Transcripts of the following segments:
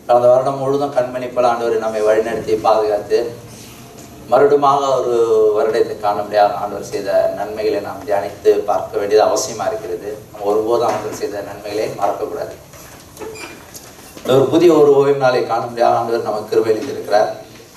கடந்த வருடம் முழுதும் கண்மணி போல ஆண்டவர் நம்மை வழிநடத்தி பாதுகாத்து மறுபடியுமாக ஒரு வருடத்தை காண முடியாத ஆண்டவர் செய்த நன்மைகளை நாம் தியானித்து பார்க்க வேண்டியது அவசியமா இருக்கிறது நம்ம ஒருபோதும் ஆண்டவர் செய்த நன்மைகளை மறக்கக்கூடாது ஒரு புதிய ஒரு ஓய்வு நாளை காண முடியாத ஆண்டவர் நமக்கு கிருபையில் இருக்கிறார்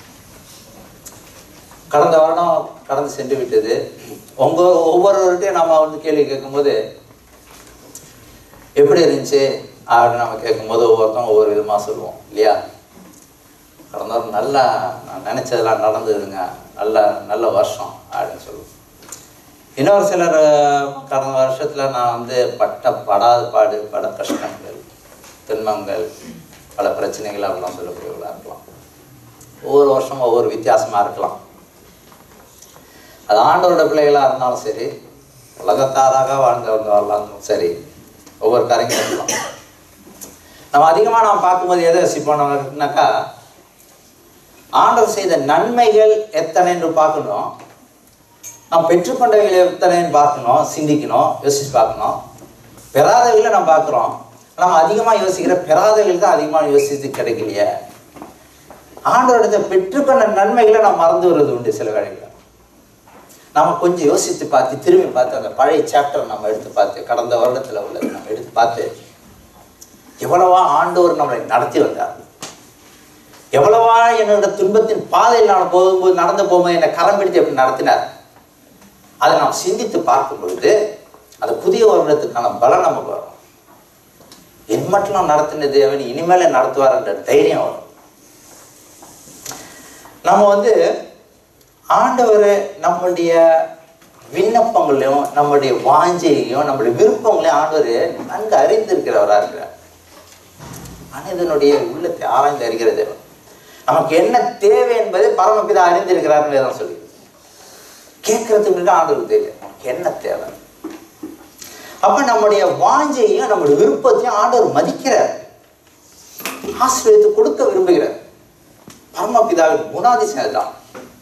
கடந்த வருடம் கடந்து சென்று விட்டது உங்க ஒவ்வொருவர்கிட்டையும் நம்ம வந்து கேள்வி கேட்கும்போது எப்படி இருந்துச்சு அப்படின்னு நம்ம கேட்கும்போது ஒவ்வொருத்தவங்க ஒவ்வொரு விதமாக சொல்லுவோம் இல்லையா கடந்த வாரம் நல்லா நான் நினச்சதெல்லாம் நடந்ததுங்க நல்ல நல்ல வருஷம் அப்படின்னு சொல்லுவோம் இன்னொரு சிலர் அஹ், கடந்த வருஷத்தில் நான் வந்து பட்ட படாத பாடு பட கஷ்டங்கள் துன்பங்கள் பல பிரச்சனைகள் அப்படிலாம் சொல்லக்கூடியவர்களாக இருக்கலாம் ஒவ்வொரு வருஷமும் ஒவ்வொரு வித்தியாசமாக இருக்கலாம் அது ஆண்டவரோட பிள்ளைகளாக இருந்தாலும் சரி உலகத்தாராக வாழ்ந்தவங்க வரலாலும் சரி ஒவ்வொரு காரியங்களும் இருக்கலாம் நம்ம அதிகமாக நாம் பார்க்கும்போது எதை யோசிப்போம்னாக்கா ஆண்டவர் செய்த நன்மைகள் எத்தனை என்று பார்க்கணும் நாம் பெற்றுக்கொண்டவைகள் எத்தனைன்னு பார்க்கணும் சிந்திக்கணும் யோசிச்சு பார்க்கணும் பெறாதவைகளை நம்ம பார்க்குறோம் நம்ம அதிகமாக யோசிக்கிற பெறாதவைகள் தான் அதிகமாக யோசித்து கிடைக்கலையே ஆண்டவரிடத்தை பெற்றுக்கொண்ட நன்மைகளை நாம் மறந்து வருவது உண்டு சில வேளைகளில் நம்ம கொஞ்சம் யோசித்து பார்த்து திரும்பி பார்த்து அந்த பழைய சாப்டர் நம்ம எடுத்து பார்த்து கடந்த வருடத்தில் உள்ளது நம்ம எடுத்து பார்த்து எவ்வளவா ஆண்டவர் நம்மளை நடத்தி வந்தார் எவ்வளவா என்னோட துன்பத்தின் பாதையில் நான் போகும்போது நடந்து போகும்போது என்னை கரம் பிடித்து எப்படி நடத்தினார் அதை நாம் சிந்தித்து பார்க்கும் பொழுது அந்த புதிய வருடத்துக்கான பலம் நமக்கு வரும் என் மட்டும் நடத்தின தேவன் இனிமேல நடத்துவார் என்ற தைரியம் வரும் நம்ம வந்து ஆண்டவர் நம்முடைய விண்ணப்பங்களையும் நம்முடைய வாஞ்சையையும் நம்முடைய விருப்பங்களையும் ஆண்டவர் நன்கு அறிந்திருக்கிறவரா இருக்கிறார் மனிதனுடைய உள்ளத்தை ஆராய்ந்து அறிகிற தேவன் நமக்கு என்ன தேவை என்பதை பரமபிதா அறிந்திருக்கிறார் தான் சொல்லி கேட்கறதுக்கு முன்னாடி ஆண்டவருக்கு தெரியும் நமக்கு என்ன தேவை அப்ப நம்முடைய வாஞ்சையும் நம்முடைய விருப்பத்தையும் ஆண்டவர் மதிக்கிறார் ஆசீர்வதித்து கொடுக்க விரும்புகிறார் பரமபிதாவின் குணாதிசயம் அதுதான்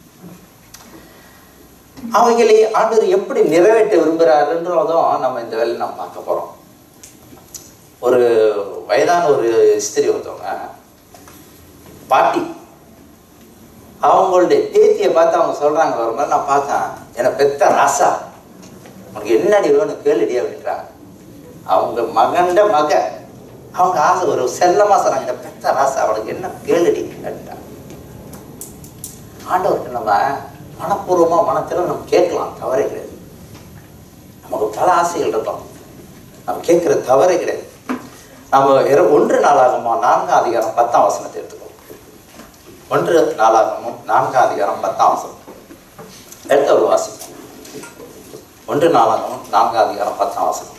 அவைகளை ஆண்டவர் எப்படி நிறைவேற்ற விரும்புகிறாருன்றதும் நம்ம இந்த வேலையை நம்ம பார்க்க போறோம் ஒரு வயதான ஒரு ஸ்திரி ஒருத்தவங்க பாட்டி அவங்களுடைய பேத்தியை பார்த்து அவங்க சொல்றாங்க வரும்போது நான் பார்த்தேன் என்னை பெத்த ராசா உனக்கு என்னடி வேணும் கேளுடி அப்படின்றாங்க அவங்க மகண்ட மக அவங்க ஆசை ஒரு செல்லமா சொல்றாங்க இந்த பெத்த ராசா அவனுக்கு என்ன கேளுடி அப்படின்றாங்க ஆண்டவர்கிட்ட நம்ம மனப்பூர்வமா மனத்துல நம்ம கேட்கலாம் தவறே கிடையாது நமக்கு பல ஆசைகள் இருக்கும் நம்ம கேட்கிற தவறே கிடையாது நம்ம இர- ஒன்று நாளாகமோ நான்காம் அதிகாரம் பத்தாம் வசனத்தை எடுத்துக்கோ ஒன்று நாளாகமும் நான்காம் அதிகாரம் பத்தாம் வசனம் எடுத்த ஒரு வாசிப்போம் ஒன்று நாளாகமும் நான்காம் அதிகாரம் பத்தாம் வசனம்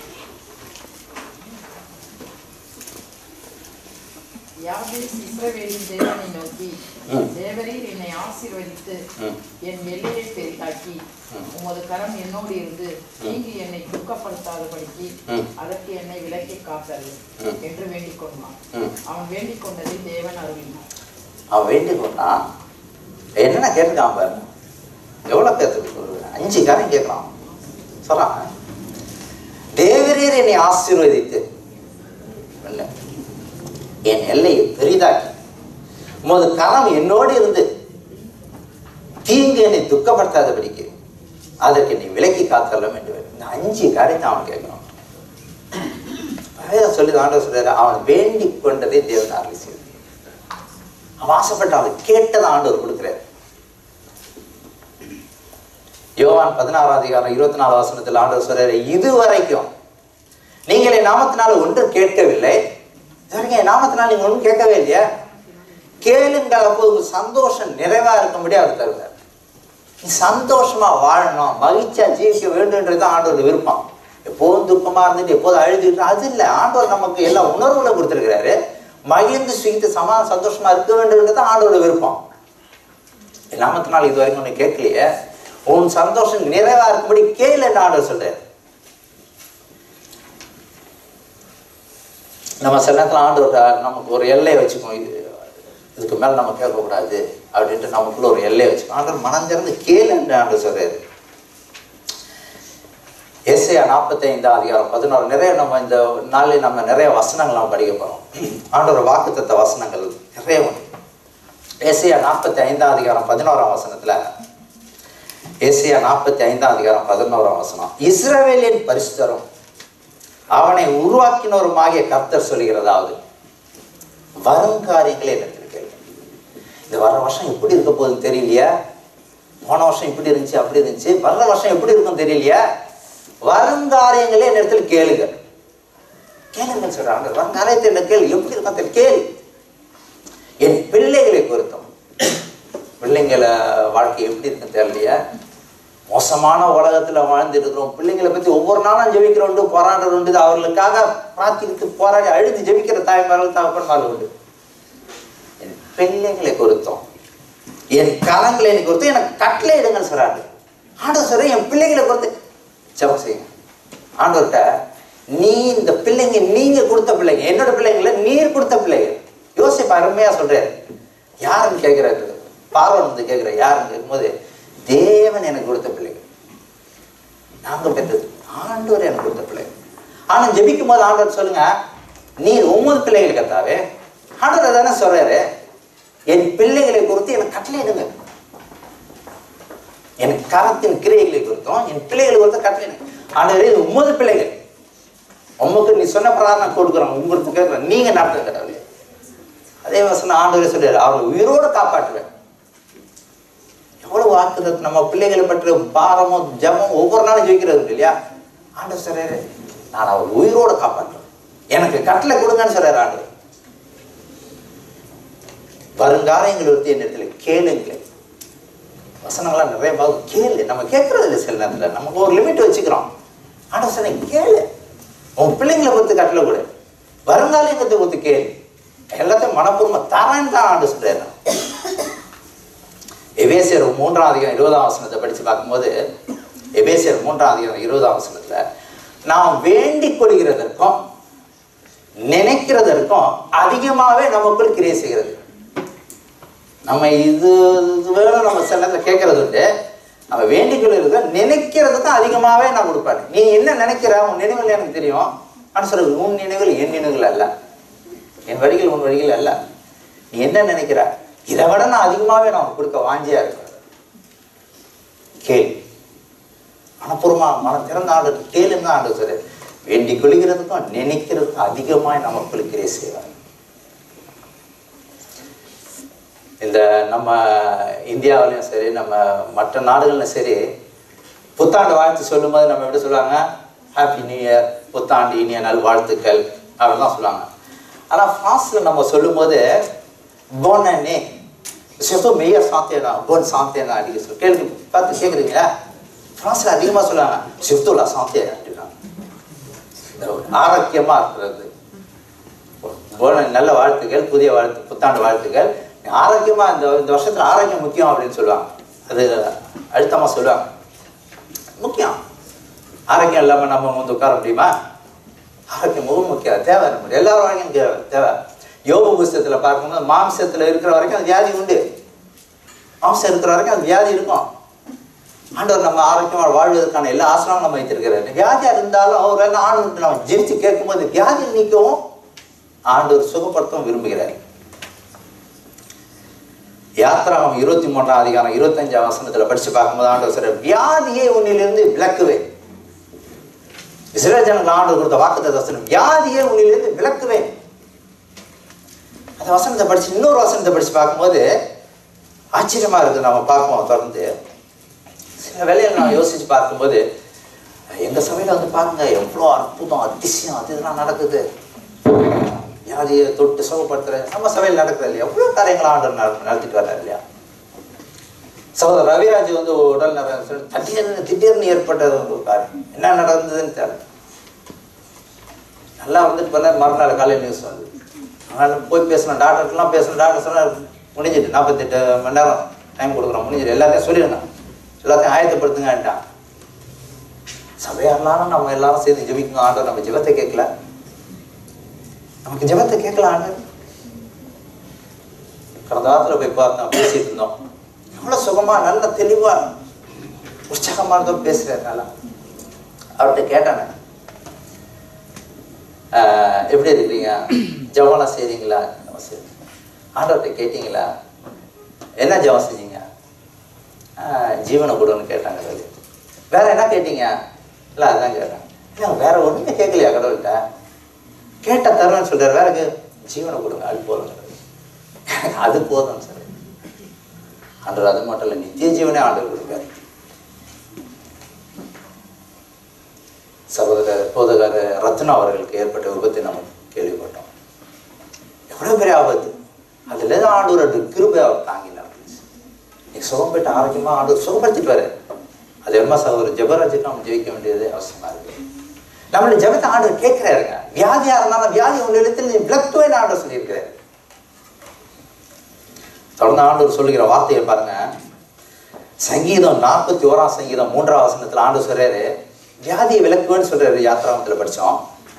யாபேஸ் இஸ்ரவேலின் தேவனை நோக்கி ம். தேவரீர் என்னை ஆசீர்வதித்து ம். என் எல்லையை பெரிதாக்கி ம். உமது கரம் என்னோடு இருந்து நீங்கி என்னை துக்கப்படுத்தாதபடிக்கு ம். அதற்கு என்னை விலக்கி காத்தரு ம். என்று வேண்டிக் கொண்டான் ம். அவன் வேண்டிக் கொண்டதை தேவன் அருளினார் அவன் வேண்டிக் கொண்டான் என்னென்ன கேட்டுக்கான் பாரு எவ்வளோ பேர்த்துக்கு ஒரு அஞ்சு காரியம் கேட்கலாம் சொல்றான் தேவரீர் என்னை ஆசீர்வதித்து ஒண்ணு, என் எல்லையை பெரிதாக்கி உமது கரம் என்னோடு இருந்து தீங்கு என்னை துக்கப்படுத்தாதபடிக்கு அதற்கு என்னை விலக்கி காத்தரலாம் என்று வேணும். இந்த அஞ்சு காரியத்தை அவன் கேட்கணும் வேதம் சொல்லி ஆண்டவர் சொல்றாரு அவன் வேண்டிக் கொண்டதை தேவன் அருள் செய்தார் அவன் ஆசைப்பட்ட அவன் கேட்டதை ஆண்டவர் கொடுக்கிறார் யோவான் பதினாறாம் அதிகாரம் இருபத்தி நாலு வசனத்தில் ஆண்டவர் சொல்றாரு இதுவரைக்கும் நீங்கள் என் நாமத்தினால ஒன்றும் கேட்கவில்லை இதுவரைக்கும் என் நாமத்தினால நீங்க ஒன்றும் கேட்கவே இல்லையா கேளுங்கள் அப்போ உங்க சந்தோஷம் நிறைவா இருக்கும்படி அவர் தருவார் நீ சந்தோஷமா வாழணும் மகிழ்ச்சியா ஜீவிக்க வேண்டும்ன்றது ஆண்டோட விருப்பம் எப்போதும் துக்கமா இருந்துட்டு எப்போதும் அழுதுட்டு அது இல்லை ஆண்டவர் நமக்கு எல்லா உணர்வுகளும் கொடுத்துருக்கிறாரு மகிழ்ந்து சுகித்து சமாதான சந்தோஷமா இருக்க வேண்டும்ன்றது ஆண்டோட விருப்பம் என் நாமத்தினால் இது வரைக்கும் ஒன்று கேட்கலையே உன் சந்தோஷம் நிறைவா இருக்கும்படி கேளு என்று ஆண்டவர் சொல்றாரு நம்ம சில நேரத்தில் ஆண்டவர் நமக்கு ஒரு எல்லையை வச்சுக்கோம் இது இதுக்கு மேலே நம்ம கேட்கக்கூடாது அப்படின்ட்டு நமக்குள்ள ஒரு எல்லையை வச்சுக்கோம் ஆண்டவர் மனம் திறந்து கேளு என்று ஆண்டவர் சொல்றாரு ஏசையா நாற்பத்தி ஐந்தாம் அதிகாரம் பதினோரு நிறைய நம்ம இந்த நாளில் நம்ம நிறைய வசனங்கள் நம்ம படிக்க போகிறோம் ஆண்டோட வாக்குத்தத்த வசனங்கள் நிறைய உண்டு ஏசையா நாற்பத்தி ஐந்தாம் அதிகாரம் பதினோராம் வசனத்தில் ஏசையா நாற்பத்தி ஐந்தாம் அதிகாரம் பதினோராம் வசனம் இஸ்ரவேலின் பரிசுத்தரும் அவனை உருவாக்கினோருமாகிய கர்த்தர் சொல்கிறதாவது வரும் காரியங்களே எனக்கு கேள்வி இந்த வர்ற வருஷம் எப்படி இருக்க போகுதுன்னு தெரியலையா போன வருஷம் இப்படி இருந்துச்சு அப்படி இருந்துச்சு வர்ற வருஷம் எப்படி இருக்கும் தெரியலையா வருங்காரியங்களே என் இடத்துல கேளுங்க கேளுங்க சொல்றாங்க வருங்காரியத்தை என்ன கேள்வி எப்படி இருக்கும் தெரியல கேளு என் பிள்ளைகளை பொருத்தம் பிள்ளைங்களை வாழ்க்கை எப்படி இருக்குன்னு தெரியலையா மோசமான உலகத்துல வாழ்ந்துட்டு இருக்கிறோம் பிள்ளைங்களை பத்தி ஒவ்வொரு நாளும் ஜெபிக்கிற உண்டு போராடுற உண்டு அவர்களுக்காக பிரார்த்தித்து போராடி அழுது ஜெபிக்கிற தாய்மார்கள் தகப்பன்மார்கள் உண்டு என் பிள்ளைகளை பொருத்தம் என் கரங்களை பொறுத்து எனக்கு கட்டளை இடுங்கன்னு சொல்றாரு ஆண்டவர் சொல்ற என் பிள்ளைகளை பொறுத்து ஜெபம் செய்யுங்க ஆண்டவர்கிட்ட நீ இந்த பிள்ளைங்க நீங்க கொடுத்த பிள்ளைங்க என்னோட பிள்ளைங்கள நீர் கொடுத்த பிள்ளைங்க யோசிப்பு அருமையா சொல்றாரு யாருன்னு கேட்கிறாரு பார்வன் வந்து கேட்கிற யாருன்னு கேட்கும்போது தேவன் எனக்கு கொடுத்த பிள்ளைங்க நாங்க பெற்றது ஆண்டவர் எனக்கு கொடுத்த பிள்ளைங்க ஆனா ஜெபிக்கும் போது ஆண்டவர் சொல்லுங்க நீர் ஒன்பது பிள்ளைகள் கத்தாவே ஆண்டவர் தானே சொல்றாரு என் பிள்ளைகளை குறித்து எனக்கு கட்டளையிடுங்க எனக்கு கரத்தின் கிரியைகளை குறித்தும் என் பிள்ளைகளை குறித்து கட்டளையிடுங்க ஆண்டவரே இது ஒன்பது பிள்ளைகள் உமக்கு நீ சொன்ன பிரகாரம் நான் கொடுக்குறோம் உங்களுக்கு கேட்குறேன் நீங்க நடத்த கடவுளே அதே வசனம் ஆண்டவரே சொல்றாரு அவரை உயிரோட காப்பாற்றுவேன் எவ்வளவு வாக்குறது நம்ம பிள்ளைகளை பற்றி பாரமும் ஜபம் ஒவ்வொரு நாளும் ஜெயிக்கிறது இருக்கு இல்லையா ஆண்டவர் சொல்றாரு நான் அவர் உயிரோட காப்பாற்றுவேன் எனக்கு கட்டளை கொடுங்கன்னு சொல்றாரு ஆண்டவர் வருங்காலங்கள் ஒருத்தி என் இடத்துல கேளுங்களேன் வசனங்கள்லாம் நிறைய பாகம் கேளு நம்ம கேட்கறது இல்லை சில நேரத்தில் நமக்கு ஒரு லிமிட் வச்சுக்கிறோம் ஆண்டவர் சொன்ன கேளு உன் பிள்ளைங்களை பொறுத்து கட்டளை கொடு வருங்காலங்கத்தை பொறுத்து கேளு எல்லாத்தையும் மனப்பூர்வமா தரேன்னு தான் ஆண்டு சொல்றாரு எபேசியர் மூன்றாம் அதிகாரம் இருபதாம் வசனத்தை படித்து பார்க்கும்போது எபேசியர் மூன்றாம் அதிகாரம் இருபதாம் வசனத்துல நாம் வேண்டிக் கொள்கிறதற்கும் நினைக்கிறதற்கும் அதிகமாகவே நமக்குள் கிரியை செய்கிறது நம்ம இது இது வேணும் நம்ம சில நேரத்தில் கேட்கறது உண்டு நம்ம வேண்டிக் கொள்கிறது நினைக்கிறதுக்கும் அதிகமாகவே நான் கொடுப்பேன் நீ என்ன நினைக்கிற உன் நினைவுகள் எனக்கு தெரியும் ஆனால் சொல்றது உன் நினைவுகள் என் நினைவுகள் அல்ல என் வழிகள் உன் வழிகள் அல்ல நீ என்ன நினைக்கிற இதை விட நான் அதிகமாகவே நான் உனக்கு கொடுக்க வாஞ்சியா இருக்கிறேன் கேள் மனப்பூர்வமா மனம் திறந்த ஆண்டு கேளுன்னு தான் ஆண்டு சொல்றாரு வேண்டிக் கொள்கிறதுக்கும் நினைக்கிறதுக்கும் அதிகமாய் நமக்குள் கிரியை செய்வார் இந்த நம்ம இந்தியாவிலையும் சரி நம்ம மற்ற நாடுகள்லையும் சரி புத்தாண்டு வாழ்த்து சொல்லும்போது நம்ம எப்படி சொல்லுவாங்க ஹாப்பி நியூ இயர் புத்தாண்டு இனிய நல் வாழ்த்துக்கள் அப்படின்னு தான் சொல்லுவாங்க ஆனால் ஃப்ரான்ஸில் நம்ம சொல்லும்போது போனே surtout meilleur santé தான் bonne santé தான் அடிக்க சொல்லி கேள்வி பார்த்து கேட்குறீங்களா ஃப்ரான்ஸில் அதிகமாக சொல்லுவாங்க surtout la santé அப்படின்னாங்க இந்த ஆரோக்கியமாக இருக்கிறது போன நல்ல வாழ்த்துக்கள் புதிய வாழ்த்து புத்தாண்டு வாழ்த்துக்கள் ஆரோக்கியமா இந்த இந்த வருஷத்துல ஆரோக்கியம் முக்கியம் அப்படின்னு சொல்லுவாங்க அது அழுத்தமா சொல்லுவாங்க முக்கியம் ஆரோக்கியம் இல்லாம நம்ம வந்து உட்கார முடியுமா ஆரோக்கியம் மிக முக்கியம் தேவை நம்ம எல்லாரும் ஆரோக்கியம் தேவை தேவை யோக புஸ்தகத்துல பார்க்கும்போது மாம்சத்துல இருக்கிற வரைக்கும் அது வியாதி உண்டு மாம்சம் இருக்கிற வரைக்கும் அது வியாதி இருக்கும் ஆண்டவர் நம்ம ஆரோக்கியமாக வாழ்வதற்கான எல்லா ஆசனமும் நம்ம வைத்திருக்கிறாரு வியாதியா இருந்தாலும் அவர் வேலை ஆண்டு நம்ம ஜெயிச்சு கேட்கும்போது வியாதி நீக்கவும் ஆண்டவர் சுகப்படுத்தவும் விரும்புகிறார் யாத்திராகம் இருபத்தி மூன்றாம் அதிகாரம் இருபத்தஞ்சாம் வசனத்துல படிச்சு பார்க்கும்போது ஆண்டவர் சொல்ற வியாதியை உன்னிலிருந்து விளக்குவேன் இஸ்ரேல் ஜனங்கள் ஆண்டவர் கொடுத்த வாக்குத்த வசனம் வியாதியை உன்னிலிருந்து விளக்குவேன் அந்த வசனத்தை படிச்சு இன்னொரு வசனத்தை படிச்சு பார்க்கும்போது ஆச்சரியமா இருக்கு நம்ம பார்ப்போம் தொடர்ந்து சில வேலையை நான் யோசிச்சு பார்க்கும்போது எங்க சபையில வந்து பாருங்க எவ்வளோ அற்புதம் அதிசயம் அது இதெல்லாம் நடக்குது வியாதியை தொட்டு சுகப்படுத்துற நம்ம சபையில் நடக்குது இல்லையா எவ்வளோ காரியங்கள் ஆண்டவர் நட- நடத்திட்டு வர்றாரு இல்லையா சகோதரர் ரவிராஜ் வந்து உடல் நலம் சொல்லி திடீர்னு திடீர்னு ஏற்பட்டது ஒரு காரியம் என்ன நடந்ததுன்னு தெரியல நல்லா வந்துட்டு பண்ண மறுநாள் காலையில் நியூஸ் வந்து அதனால போய் பேசணும் டாக்டர்லாம் பேசணும் டாக்டர் சொன்னார் முடிஞ்சிட்டு நாற்பத்தெட்டு மணி நேரம் டைம் கொடுக்குறோம் முடிஞ்சிட்டு எல்லாத்தையும் சொல்லிடுங்க எல்லாத்தையும் ஆயத்தப்படுத்துங்கன்ட்டான் சபையாரெல்லாம் நம்ம எல்லாரும் சேர்ந்து ஜெபிக்கணும் ஆண்டவர் நம்ம ஜெபத்தை கேட்கல நமக்கு ஜெபத்தை கேட்கல ஆண்டவர் கடந்த வாரத்தில் போய் பார்த்தோம் பேசிட்டு இருந்தோம் எவ்வளோ சுகமா நல்ல தெளிவா உற்சாகமா இருந்தோம் பேசுறாரு நல்லா அவர்கிட்ட கேட்டானே ஆஹ், எப்படி இருக்கிறீங்க ஜெபம்லாம் செய்றீங்களா ஜெபம் செய்றேன். ஆண்டவர்கிட்ட கேட்டீங்களா என்ன ஜெபம் செஞ்சீங்க ஆஹ், ஜீவனை கொடுன்னு கேட்டாங்க சொல்லி வேற என்ன கேட்டீங்க இல்லை அதான் கேட்டேன் இல்லை வேற ஒன்றுமே கேட்கலையா கடவுள்கிட்ட கேட்ட தருவேன்னு சொல்றாரு வேற கே- ஜீவனை கொடுங்க அது போதும் எனக்கு அது போதும் சார் ஆண்டவர் அது மட்டும் இல்லை நித்திய ஜீவனே ஆண்டவர் கொடுக்காரு சகோதரர் போதகர் ரத்னா அவர்களுக்கு ஏற்பட்ட விபத்தை நம்ம கேள்விப்பட்டோம் எவ்வளவு பெரிய ஆபத்து அதுல தான் ஆண்டவரோட கிருபை அவர் தாங்கினார் நீ சுகம் பெற்று ஆரோக்கியமா ஆண்டவர் சுகப்படுத்திட்டு அது என்ன சகோதரர் ஜெபராஜுக்கு நம்ம ஜெயிக்க வேண்டியது அவசியமா இருக்கு நம்மளுடைய ஜெபத்தை ஆண்டவர் கேட்கிறாருங்க வியாதியா இருந்தாலும் வியாதி உள்ள இடத்தில் நீ விளக்குவேன் ஆண்டவர் சொல்லியிருக்கிறாரு தொடர்ந்து ஆண்டவர் சொல்லுகிற வார்த்தையை பாருங்க சங்கீதம் நாற்பத்தி ஓராம் சங்கீதம் மூன்றாம் வசனத்துல ஆண்டு சொல்றாரு வியாதியை விளக்குவேன்னு சொல்றாரு யாத்ராமத்துல படிச்சோம்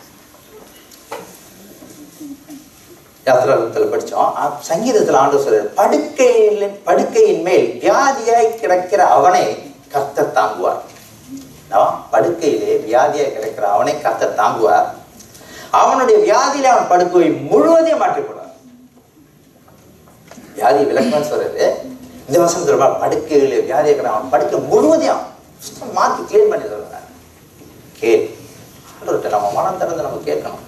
யாத்ராமத்துல படிச்சோம் அ- சங்கீதத்துல ஆண்டு சொல்றாரு படுக்கையில் படுக்கையின் மேல் வியாதியாய் கிடக்கிற அவனை கர்த்தர் தாங்குவார் நான் படுக்கையிலே வியாதியாய் கிடக்கிற அவனை கர்த்தர் தாங்குவார் அவனுடைய வியாதியில அவன் படுக்கையை முழுவதையும் மாற்றிக் வியாதி விளக்கம்னு சொல்றது இந்த வசனத்துல பாரு, படுக்கையில வியாதி இருக்கிற அவன் படுக்கை முழுவதையும் சுத்தம் மாத்தி கிளீன் பண்ணி சொல்றாங்க கேள் ஆண்டவர்கிட்ட நம்ம மனம் திறந்து நம்ம கேட்கணும்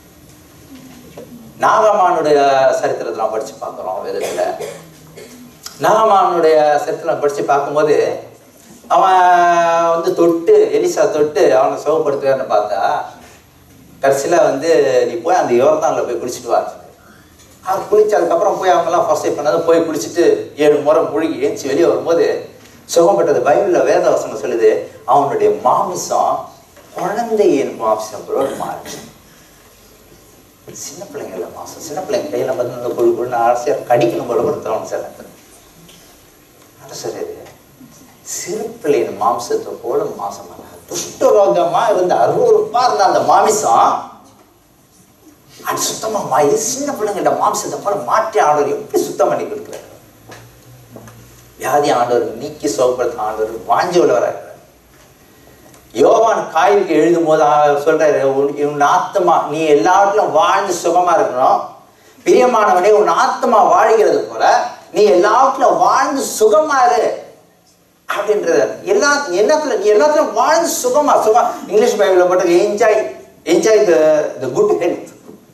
நாகமானுடைய சரித்திரத்தை நம்ம படிச்சு பார்க்குறோம் வேதத்துல நாகமானுடைய சரித்திரம் படிச்சு பார்க்கும்போது அவன் வந்து தொட்டு எலிசா தொட்டு அவனை சுகப்படுத்துவார்னு பார்த்தா கடைசியில வந்து நீ போய் அந்த யோர்தான்ல போய் குளிச்சுட்டு வா அவர் குளிச்சு அதுக்கப்புறம் போய் அவங்கெல்லாம் ஃபர்ஸ்ட் எய்ட் பண்ணது போய் குளிச்சுட்டு ஏழு முறை முழுகி ஏஞ்சி வெளியே வரும்போது சுகம் பெற்றது பைபிளில் வேத வசனம் சொல்லுது அவனுடைய மாமிசம் குழந்தையின் மாமிசம் போல மாறுச்சு சின்ன பிள்ளைங்கள மாசம் சின்ன பிள்ளைங்க கையில் பார்த்து குழு குழுன்னு ஆசையாக கடிக்கணும் போல கூட தோணும் சார் அது சரி அது சிறு பிள்ளையின் மாம்சத்தை போல மாசம் துஷ்டரோகமா இருந்த அருவருப்பா இருந்த அந்த மாமிசம் அது சுத்தமா மாறி சின்ன பிள்ளைங்கள மாம்சத்தை போல மாற்றி ஆண்டவர் எப்படி சுத்தம் பண்ணி கொடுக்குறாரு வியாதி ஆண்டவர் நீக்கி சுகப்படுத்த ஆண்டவர் வாஞ்சி உள்ளவராக யோவான் காய்வுக்கு எழுதும் போது அவர் சொல்றாரு உன் உன் ஆத்மா நீ எல்லாவற்றிலும் வாழ்ந்து சுகமா இருக்கணும் பிரியமானவனே உன் ஆத்மா வாழ்கிறது போல நீ எல்லாவற்றிலும் வாழ்ந்து சுகமா இரு அப்படின்றது எல்லா எல்லாத்துல நீ எல்லாத்துலயும் வாழ்ந்து சுகமா சுகமா இங்கிலீஷ் பைபிள்ல போட்டு enjoy enjoy the the good health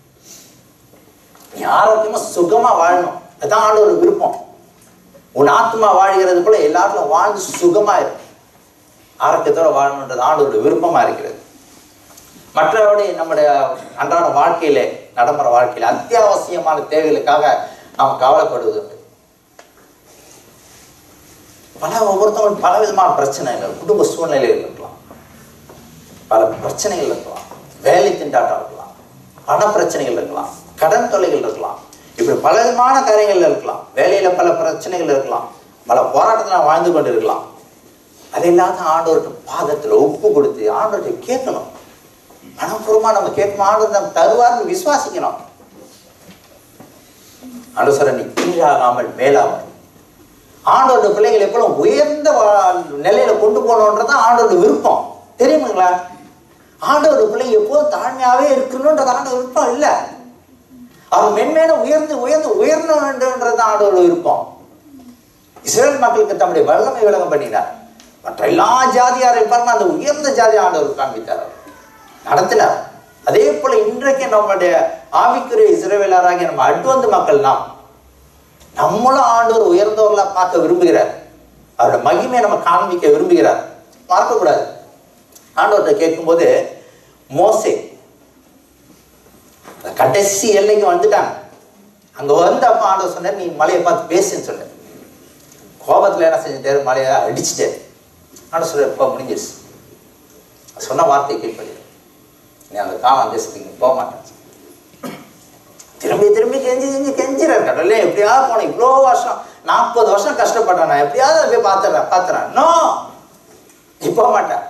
நீ ஆரோக்கியமா சுகமா வாழணும் அதான் ஆண்டவர் விருப்பம் உன் ஆத்மா வாழ்கிறது போல எல்லாத்துலயும் வாழ்ந்து சுகமா இரு ஆரோக்கியத்தோட வாழணுன்றது ஆண்டோட விருப்பமா இருக்கிறது மற்றபடி நம்முடைய அன்றாட வாழ்க்கையிலே நடைமுறை வாழ்க்கையில அத்தியாவசியமான தேவைகளுக்காக நாம் கவலைப்படுவது உண்டு. பல ஒவ்வொருத்தவங்க பல விதமான பிரச்சனைகள் குடும்ப சூழ்நிலைகள் இருக்கலாம் பல பிரச்சனைகள் இருக்கலாம் வேலை திண்டாட்டம் இருக்கலாம் பண பிரச்சனைகள் இருக்கலாம் கடன் தொல்லைகள் இருக்கலாம் இப்படி பல விதமான காரியங்கள் இருக்கலாம் வேலையில பல பிரச்சனைகள் இருக்கலாம் பல போராட்டத்தில் வாழ்ந்து கொண்டு இருக்கலாம் அது இல்லாத ஆண்டவர்கிட்ட பாதத்துல ஒப்பு கொடுத்து ஆண்டவர்கிட்ட கேட்கணும் மனப்பூர்வமா நம்ம கேட்கணும் ஆண்டவர் நம்ம தருவார்னு விசுவாசிக்கணும் ஆண்டவர் சொல்ற நீ கீழாகாமல் மேலாமல் ஆண்டோட பிள்ளைகள் எப்பளும் உயர்ந்த வா- நிலையில கொண்டு போகணுன்றதான் ஆண்டோட விருப்பம் தெரியுமுங்களா ஆண்டோட பிள்ளைங்க எப்போதும் தாழ்மையாவே இருக்கணும்ன்றது ஆண்டோட விருப்பம் இல்ல அவர் மென்மேலும் உயர்ந்து உயர்ந்து உயரணுன்றது ஆண்டோட விருப்பம் இஸ்ரேல் மக்களுக்கு தம்முடைய வல்லமை விலகம் பண்ணினார் மற்ற எல்லா ஜாதியாரையும் பாருங்க அந்த உயர்ந்த ஜாதி ஆண்டவர் காண்பித்தார் அவர். நடத்தினார் அதே போல இன்றைக்கு நம்முடைய ஆவிக்குரிய இஸ்ரவேலராகிய நம்ம அட்வந்து மக்கள் நாம் நம்மளும் ஆண்டவர் உயர்ந்தவர்களா பார்க்க விரும்புகிறார் அவரோட மகிமையை நம்ம காண்பிக்க விரும்புகிறார் பார்க்கக்கூடாது ஆண்டவர்கிட்ட கேட்கும்போது மோசே அந்த கடைசி எல்லைக்கு வந்துட்டாங்க அங்க வந்து அப்ப ஆண்டவர் சொன்னார் நீ மலையை பார்த்து பேசுன்னு சொன்னார் கோபத்துல என்ன செஞ்சுட்டாரு மலையை அடிச்சுட்டாரு ஆண்டவர் சொல்றாரு இப்போ முடிஞ்சிருச்சு சொன்ன வார்த்தையை கீழ்ப்படி நீ அந்த காலம் தேசத்துக்கு நீ போக மாட்டேன் திரும்பி திரும்பி கெஞ்சி கெஞ்சி கெஞ்சிறாரு கடவுளே எப்படியாவது போனேன் இவ்வளோ வருஷம் நாற்பது வருஷம் கஷ்டப்பட்டேன் நான் எப்படியாவது அதை போய் பார்த்துறேன் பார்த்துறேன் நோ நீ போக மாட்டேன்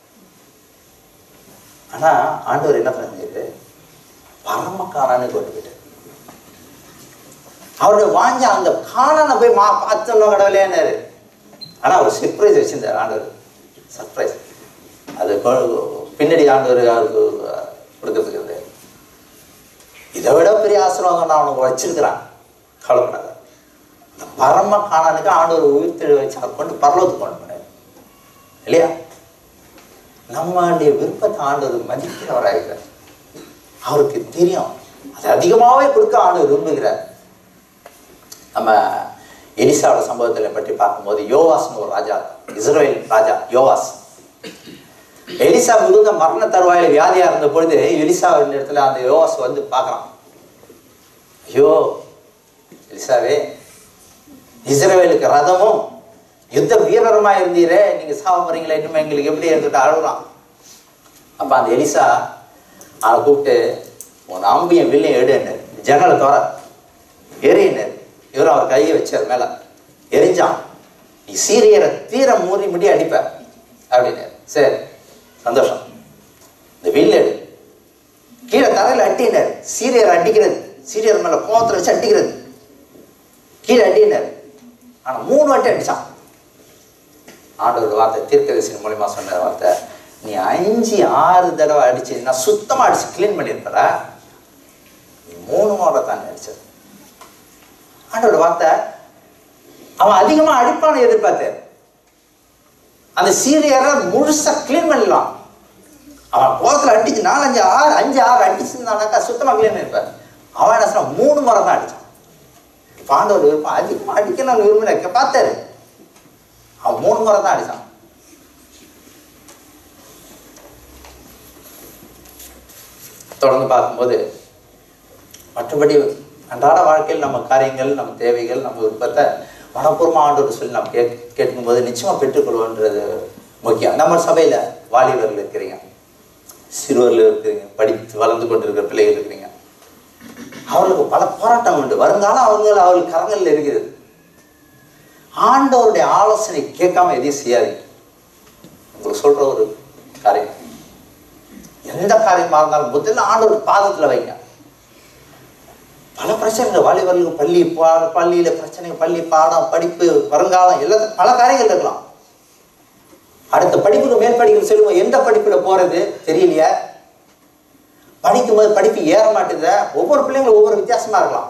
ஆனா ஆண்டவர் என்ன பண்ணாரு பரம காணான்னு கொண்டு போயிட்டார் அவருடைய வாஞ்ச அந்த காணான போய் மா பார்த்தோம் கடவுளேன்னாரு ஆனா அவர் சர்ப்ரைஸ் வச்சிருந்தார் ஆண்டவர் சர்ப்ரைஸ் அது கொ- பின்னாடி ஆண்டவர் அவருக்கு அஹ், கொடுக்கறதுக்கு இருந்து இதை விட பெரிய ஆசீர்வாதம் நான் அவனுக்கு வச்சிருக்கிறான் கவலைப்படாத இந்த பரம காணனுக்கு ஆண்டவர் உயிர்த்தெழு வச்சு அதை கொண்டு பரலோகத்துக்கு கொண்டு போனார் இல்லையா நம்மளுடைய விருப்பத்தை ஆண்டவர் மதிக்கிறவராகிறார் அவருக்கு தெரியும் அது அதிகமாகவே கொடுக்க ஆண்டவர் விரும்புகிறார் நம்ம எலிசாவோட சம்பவத்தை பற்றி பார்க்கும்போது யோவாஸ்னு ஒரு ராஜா இஸ்ரேல் ராஜா யோவாஸ் எலிசா மிகுந்த மரண தருவாயில் வியாதியா இருந்த பொழுது எலிசா இடத்துல அந்த யோவாஸ் வந்து பார்க்கறான் ஐயோ எலிசாவே இஸ்ரவேலுக்கு ரதமும் யுத்த வீரருமா இருந்தீரே நீங்க சாவ போறீங்களே இன்னும் எங்களுக்கு எப்படி இருந்துட்டு அழுகுறான் அப்ப அந்த எலிசா அவனை கூப்பிட்டு உன் அம்பியும் வில்லையும் எடுன்னு ஜன்னலை தோற எரியினர் இவரும் அவர் கையை வச்சார் மேல எரிஞ்சான் நீ சீரியரை தீர மூறி முடி அடிப்ப அப்படின்னு சரி சந்தோஷம் இந்த வில் எடு கீழே தரையில் அட்டினார் சீரியர் அடிக்கிறது சீரியர் மேல கோவத்துல வச்சு அடிக்கிறது கீழே அடினார் ஆனா மூணு வாட்டி அடிச்சான் ஆண்டவர் வார்த்தை தீர்க்கதரிசின் மூலியமா சொன்ன வார்த்தை நீ அஞ்சு ஆறு தடவை அடிச்சு நான் சுத்தமா அடிச்சு க்ளீன் பண்ணியிருப்பற நீ மூணு முறை தான் அடிச்சது ஆண்டோட வார்த்தை அவன் அதிகமா அடிப்பான்னு எதிர்பார்த்தார் அந்த சீரியரை முழுசா க்ளீன் பண்ணிடலாம் அவன் கோலத்தில் அடிச்சு நாலஞ்சு ஆறு அஞ்சு ஆறு அடிச்சிருந்தானாக்கா சுத்தமா க்ளீன் பண்ணிருப்பார் அவன் என்ன சொன்னான் மூணு முறை தான் அடிச்சான் பாண்டவர் விருப்பம் அதிகமாக அடிக்கணும்னு விரும்பின பார்த்தாரு அவன் மூணு முறை தான் அடிச்சான் தொடர்ந்து பார்க்கும்போது மற்றபடி அன்றாட வாழ்க்கையில் நம்ம காரியங்கள் நம்ம தேவைகள் நம்ம விருப்பத்தை மனப்பூர்வமாக ஆண்டோடு சொல்லி நம்ம கேட் கேட்கும்போது நிச்சயமாக பெற்றுக்கொள்வோன்றது முக்கியம் நம்ம சபையில் வாலிபர்கள் இருக்கிறீங்க சிறுவர்கள் இருக்கிறீங்க படித்து வளர்ந்து கொண்டு இருக்கிற பிள்ளைகள் இருக்கிறீங்க அவர்களுக்கு பல போராட்டம் உண்டு வருங்காலம் அவங்க அவர்கள் கரங்களில் இருக்கிறது ஆண்டவருடைய ஆலோசனை கேட்காம எதையும் செய்யாதீங்க உங்களுக்கு சொல்ற ஒரு காரியம் எந்த காரியமா இருந்தாலும் முதல்ல ஆண்டவர் பாதத்துல வைங்க பல பிரச்சனைகள் வாலிபர்களுக்கு பள்ளி பா பள்ளியில பிரச்சனை பள்ளி பாடம் படிப்பு வருங்காலம் எல்லாத்துக்கும் பல காரியங்கள் இருக்கலாம் அடுத்த படிப்புக்கு மேல் படிப்பு செல்லுவோம் எந்த படிப்புல போறது தெரியலையா படிக்கும்போது படிப்பு ஏற மாட்டேங்குத ஒவ்வொரு பிள்ளைங்களும் ஒவ்வொரு வித்தியாசமா இருக்கலாம்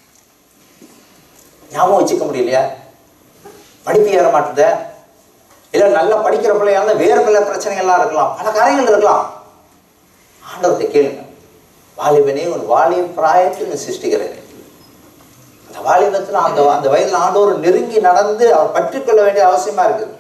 ஞாபகம் வச்சுக்க முடியலையா படிப்பு ஏற மாட்டுத இல்ல நல்லா படிக்கிற பிள்ளையா இருந்தா வேற பல பிரச்சனைகள்லாம் இருக்கலாம் பல காரியங்கள் இருக்கலாம் ஆண்டவர்கிட்ட கேளுங்க வாலிபனே உன் வாலிப பிராயத்தில் நீ சிருஷ்டிக்கிறேன் அந்த வாலிபத்தில் அந்த அந்த வயதில் ஆண்டவர் நெருங்கி நடந்து அவர் பற்றிக்கொள்ள வேண்டிய அவசியமா இருக்குது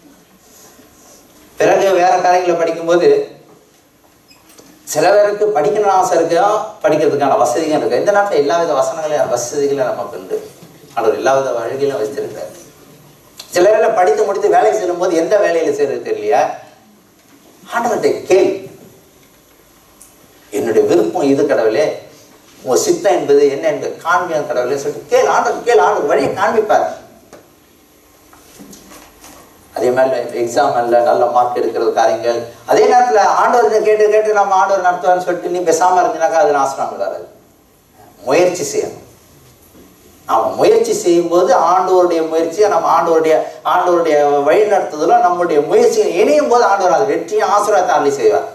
பிறகு வேற காரியங்களை படிக்கும்போது சில பேருக்கு படிக்கணும்னு ஆசை இருக்கும் படிக்கிறதுக்கான வசதிகள் இருக்கு இந்த நாட்டில் எல்லா வித வசனங்களையும் வசதிகளும் நமக்கு உண்டு ஆண்டவர் எல்லா வித வழிகளும் வச்சிருக்காரு சில வேலை படித்து முடித்து வேலை செய்யும் போது எந்த வேலையில செய்யறது தெரியலையா ஆண்டவர்கிட்ட கேள் என்னுடைய விருப்பம் இது கடவுளே உங்க சித்தம் என்பது என்ன என்பது காண்பியம் கடவுளே சொல்லிட்டு கேள் ஆண்டவர் கேள் ஆண்டவர் வழியை காண்பிப்பார் அதே மாதிரி எக்ஸாம் நல்ல நல்ல மார்க் எடுக்கிறது காரியங்கள் அதே நேரத்தில் ஆண்டவர் கேட்டு கேட்டு நம்ம ஆண்டவர் நடத்துவான்னு சொல்லிட்டு நீ பேசாம இருந்தீனாக்கா அது நாசனம் வராது முயற்சி செய்யணும் நாம முயற்சி செய்யும்போது ஆண்டவருடைய முயற்சியை நம்ம ஆண்டவருடைய ஆண்டவருடைய வழி நடத்துதல நம்முடைய முயற்சி இணையும் போது ஆண்டவர் அது வெற்றியும் ஆசீர்வாதத்தை அள்ளி செய்வார்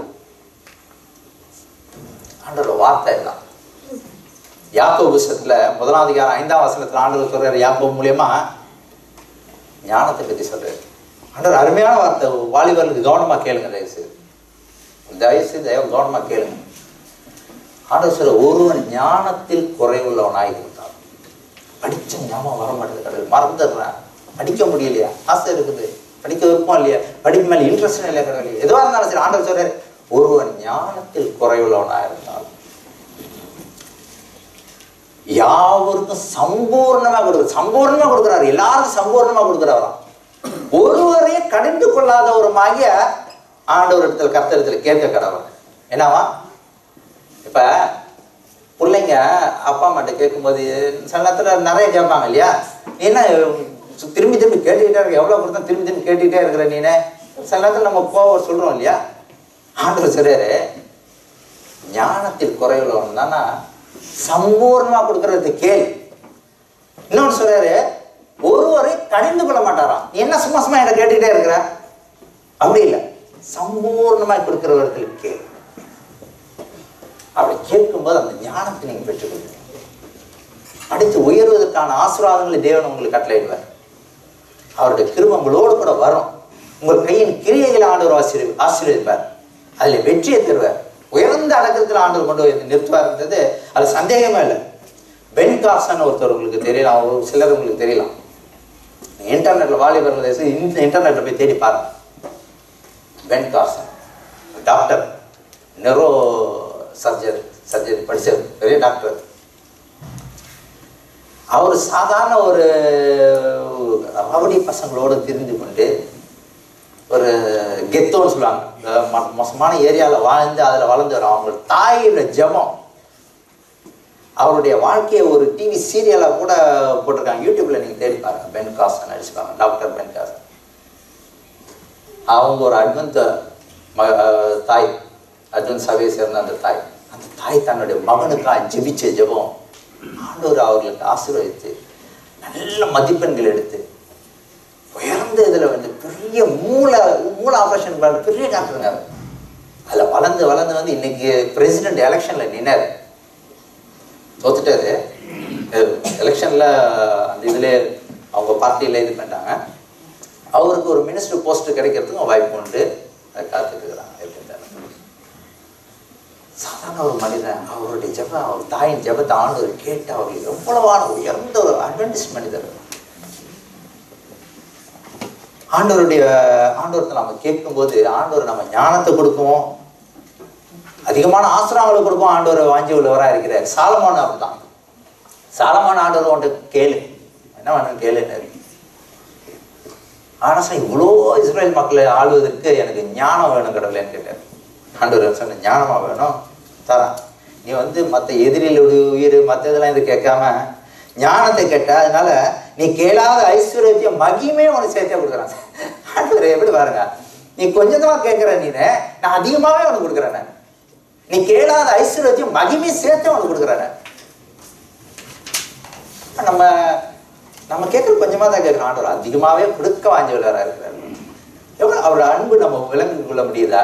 ஆண்டவர் வார்த்தை தான் யாக்கோபு புஸ்தகத்துல முதலாம் அதிகாரம் ஐந்தாம் வசனத்துல ஆண்டவர் சொல்றாரு யாக்கோபு மூலியமா ஞானத்தை பத்தி சொல்றாரு ஆண்டவர் அருமையான வார்த்தை வாலிபர்களுக்கு கவனமா கேளுங்க தயவு செய்து தயவு செய்து தயவு கவனமா கேளுங்க ஆண்டவர் சொல்ற ஒருவன் ஞானத்தில் குறைவுள்ளவனாய் இருந்தான் படிச்ச ஞாபகம் வர மாட்டேங்குது கடவுள் மறந்துடுறேன் படிக்க முடியலையா ஆசை இருக்குது படிக்க விருப்பம் இல்லையா படிப்பு மேல இன்ட்ரெஸ்ட் இல்லையா கடவுள் எதுவாக இருந்தாலும் சரி ஆண்டவர் சொல்றாரு ஒருவன் ஞானத்தில் குறைவுள்ளவனாக இருந்தால் யாவருக்கும் சம்பூர்ணமா கொடுக்குற சம்பூர்ணமா கொடுக்குறாரு எல்லாருக்கும் சம்பூர்ணமா கொடுக்குறாராம் ஒருவரையும் கடிந்து கொள்ளாதவருமாகிய ஆண்டவர் இடத்துல கர்த்தரிடத்துல கேட்க கடவுள் என்னவா இப்ப பிள்ளைங்க அப்பா அம்மாட்ட கேட்கும்போது சில நேரத்தில் நிறைய கேட்பாங்க இல்லையா நீ என்ன திரும்பி திரும்பி கேட்டுக்கிட்டே இருக்க எவ்வளோ கொடுத்தா திரும்பி திரும்பி கேட்டுக்கிட்டே இருக்கிற நீனே சில நேரத்தில் நம்ம கோவம் சொல்கிறோம் இல்லையா ஆண்டவர் சொல்றாரு ஞானத்தில் குறைவுள்ளவன் தானா சம்பூர்ணமாக கொடுக்கறது கேள் இன்னொன்று சொல்றாரு ஒருவரை கடிந்து கொள்ள மாட்டாராம் நீ என்ன சும்மா சும்மா என்ன கேட்டுக்கிட்டே இருக்கிற அப்படி இல்லை சம்பூர்ணமாய் கொடுக்கிற இடத்துல கேள் அப்படி கேட்கும்போது அந்த ஞானத்தை நீங்க பெற்றுக்கொள்வீங்க அடுத்து உயர்வதற்கான ஆசீர்வாதங்களை தேவன் உங்களுக்கு கட்டளையிடுவார் அவருடைய கிருபை உங்களோடு கூட வரும் உங்கள் கையின் கிரியைகளை ஆண்டவர் ஆசீர்வ ஆசீர்வதிப்பார் அதில் வெற்றியை தருவார் உயர்ந்த அடக்கத்தில் ஆண்டவர் கொண்டு போய் நிறுத்துவார்ன்றது அது சந்தேகமே இல்லை பென் கார்சன் ஒருத்தர் உங்களுக்கு தெரியலாம் அவர் சிலர் உங்களுக்கு தெரியலாம் இன்டர்நெட்டில் வாலிபர்கள் தேசம் இந்த இன்டர்நெட்டில் போய் தேடி பாருங்க Ben Carson doctor neuro surgery surgery படித்தவர் பெரிய டாக்டர் அவர் சாதாரண ஒரு ரவடி பசங்களோடு திரிந்து கொண்டு ஒரு கெத்தோன்னு சொல்லுவாங்க இந்த ம- மோசமான ஏரியாவில் வாழ்ந்து அதில் வளர்ந்து வரும் அவங்க தாயோட ஜெபம் அவருடைய வாழ்க்கையை ஒரு டிவி சீரியலாக கூட போட்டிருக்காங்க யூடியூப்ல நீங்கள் தேடி பாருங்க பென் காசன் நடிச்சுப்பாங்க டாக்டர் பென் காசன் அவங்க ஒரு அட்வந்த ம அஹ் தாய் அட்வந்த் சபையை சேர்ந்த அந்த தாய் அந்த தாய் தன்னுடைய மகனுக்காக ஜெபிச்ச ஜெபம் ஆண்டவர் அவர்களுக்கு ஆசீர்வதித்து நல்ல மதிப்பெண்கள் எடுத்து உயர்ந்த இதில் வந்து பெரிய மூளை மூளை ஆப்ரேஷன் பண்ண பெரிய டாக்டருங்க அவர். அதில் வளர்ந்து வளர்ந்து வந்து இன்னைக்கு பிரசிடென்ட் எலெக்ஷனில் நின்னார் தோத்துட்டாரு எலெக்ஷனில் அந்த இதில் அவங்க பார்ட்டியில் இது பண்ணிட்டாங்க அவருக்கு ஒரு மினிஸ்டர் போஸ்ட் கிடைக்கிறதுக்கும் வாய்ப்பு உண்டு அதை காத்துட்டு இருக்கிறாங்க எப்படின்றாரு சாதாரண ஒரு மனிதன் அவருடைய ஜெபம் அவர் தாயின் ஜெபத்தை ஆண்டவர் கேட்டு அவர்களுக்கு எவ்வளவான உயர்ந்த ஒரு அட்வென்டிஸ் மனிதர் ஆண்டவருடைய ஆண்டவரத்தை நம்ம கேட்கும்போது ஆண்டவர் நம்ம ஞானத்தை கொடுக்குவோம் அதிகமான ஆசிரமங்களை கொடுக்கும் ஆண்டவர் வாஞ்சி உள்ளவராக இருக்கிறார் சாலமோன் அப்படிதான் சாலமோன் ஆண்டவர் உன்ட்டு கேளு என்ன வேணும் கேளுன்னு ஆனா சார் இவ்வளோ இஸ்ரேல் மக்களை ஆளுவதற்கு எனக்கு ஞானம் வேணும் கடவுளேன்னு கேட்டார் ஆண்டவர் சொன்ன ஞானமா வேணும் தரேன் நீ வந்து மற்ற எதிரிகளுடைய உயிர் மற்ற இதெல்லாம் இது கேட்காம ஞானத்தை கேட்ட அதனால நீ கேளாத ஐஸ்வர்யத்தையும் மகிமையும் உனக்கு சேர்த்தே கொடுக்குறான் ஆண்டவர் எப்படி பாருங்க நீ கொஞ்சமா கேட்குற நீனு நான் அதிகமாவே உனக்கு கொடுக்குறேன் நான் நீ கேளாத ஐஸ்வர்யத்தையும் மகிமையும் சேர்த்தே உனக்கு கொடுக்குறேன் நான். நம்ம நம்ம கேட்குறது கொஞ்சமா தான் கேட்குறோம் ஆண்டவர் அதிகமாவே கொடுக்க வாஞ்சி விளையாடா இருக்கிறார் எவ்வளவு அவரோட அன்பு நம்ம விளங்கி கொள்ள முடியுதா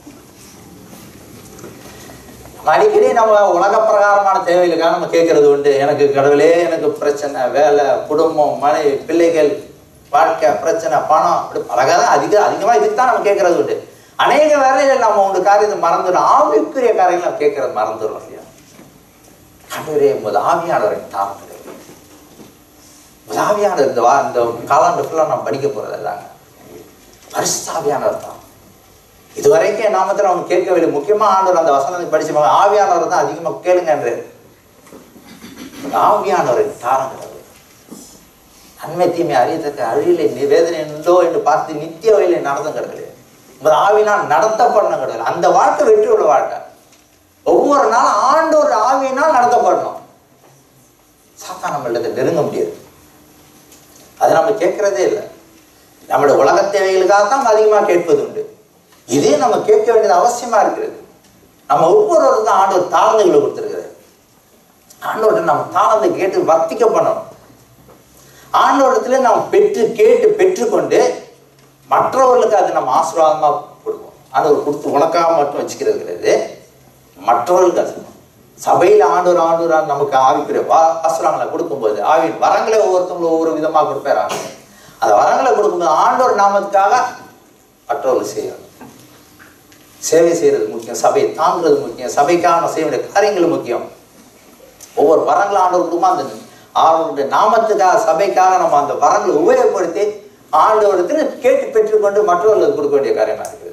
நம்ம அடிக்கடி நம்ம உலக பிரகாரமான தேவைகளுக்காக நம்ம கேட்கறது உண்டு எனக்கு கடவுளே எனக்கு பிரச்சனை வேலை குடும்பம் மனைவி பிள்ளைகள் வாழ்க்கை பிரச்சனை பணம் அப்படி பலகாரம் அதிக அதிகமாக இதுக்கு தான் நம்ம கேட்கறது உண்டு அநேக வேலைகள் நம்ம உண்டு காரியத்தை மறந்துடும் ஆவிக்குரிய காரியங்கள் நம்ம கேட்கறது மறந்துடும் இல்லையா கடவுளே முதல் ஆவியானவரை தாங்க முதலாவியானவர் இந்த வா இந்த காலாண்டு ஃபுல்லாக நான் படிக்க போகிறது எல்லாங்க பரிசுத்தாவியானவர் தான் இதுவரைக்கும் என் நாமத்தில் அவங்க கேட்கவில்லை முக்கியமாக ஆண்டவர் அந்த வசனத்தை படிச்சுப்பாங்க ஆவியானவர் தான் அதிகமாக கேளுங்கன்று ஆவியானவரை தாரங்கிறது நன்மை தீமை அறியத்தக்க அழியிலே நீ வேதனை உண்டோ என்று பார்த்து நித்திய வழியிலே நடந்த கிடக்கல உங்கள் ஆவினால் நடத்தப்படணும் கிடக்கல அந்த வாழ்க்கை வெற்றி உள்ள வாழ்க்கை ஒவ்வொரு நாளும் ஆண்டோர் ஆவியினால் நடத்தப்படணும் சாத்தா நம்மள்ட்ட நெருங்க முடியாது அதை நம்ம கேட்கறதே இல்லை நம்மளுடைய உலக தேவைகளுக்காக தான் நம்ம அதிகமாக கேட்பது உண்டு இதே நம்ம கேட்க வேண்டியது அவசியமா இருக்கிறது நம்ம ஒவ்வொருவரும் தான் ஆண்டவர் தாழ்ந்துகளை கொடுத்துருக்கிறார் ஆண்டவர்கிட்ட நம்ம தாழ்ந்து கேட்டு வர்த்திக்க பண்ணணும் ஆண்டவரத்துல நாம் பெற்று கேட்டு பெற்றுக்கொண்டு மற்றவர்களுக்கு அது நம்ம ஆசீர்வாதமா கொடுப்போம் ஆண்டவர் கொடுத்து உனக்காக மட்டும் வச்சுக்கிறது கிடையாது மற்றவர்களுக்கு அது சபையில் ஆண்டவர் ஆண்டவர் நமக்கு ஆவிக்குரிய வா ஆசிரங்களை கொடுக்கும்போது ஆவியின் வரங்களை ஒவ்வொருத்தவங்களும் ஒவ்வொரு விதமாக கொடுப்பாரு ஆண்டவர். அந்த வரங்களை கொடுக்கும்போது ஆண்டவர் நாமத்துக்காக மற்றவர்கள் செய்யணும் சேவை செய்யறது முக்கியம் சபையை தாங்குறது முக்கியம் சபைக்காக நம்ம செய்ய வேண்டிய காரியங்கள் முக்கியம் ஒவ்வொரு வரங்களும் ஆண்டவர் கொடுக்குமா அந்த அவருடைய நாமத்துக்காக சபைக்காக நம்ம அந்த வரங்களை உபயோகப்படுத்தி ஆண்டவரத்தில் கேட்டு பெற்றுக்கொண்டு மற்றவர்களுக்கு கொடுக்க வேண்டிய காரியமா இருக்குது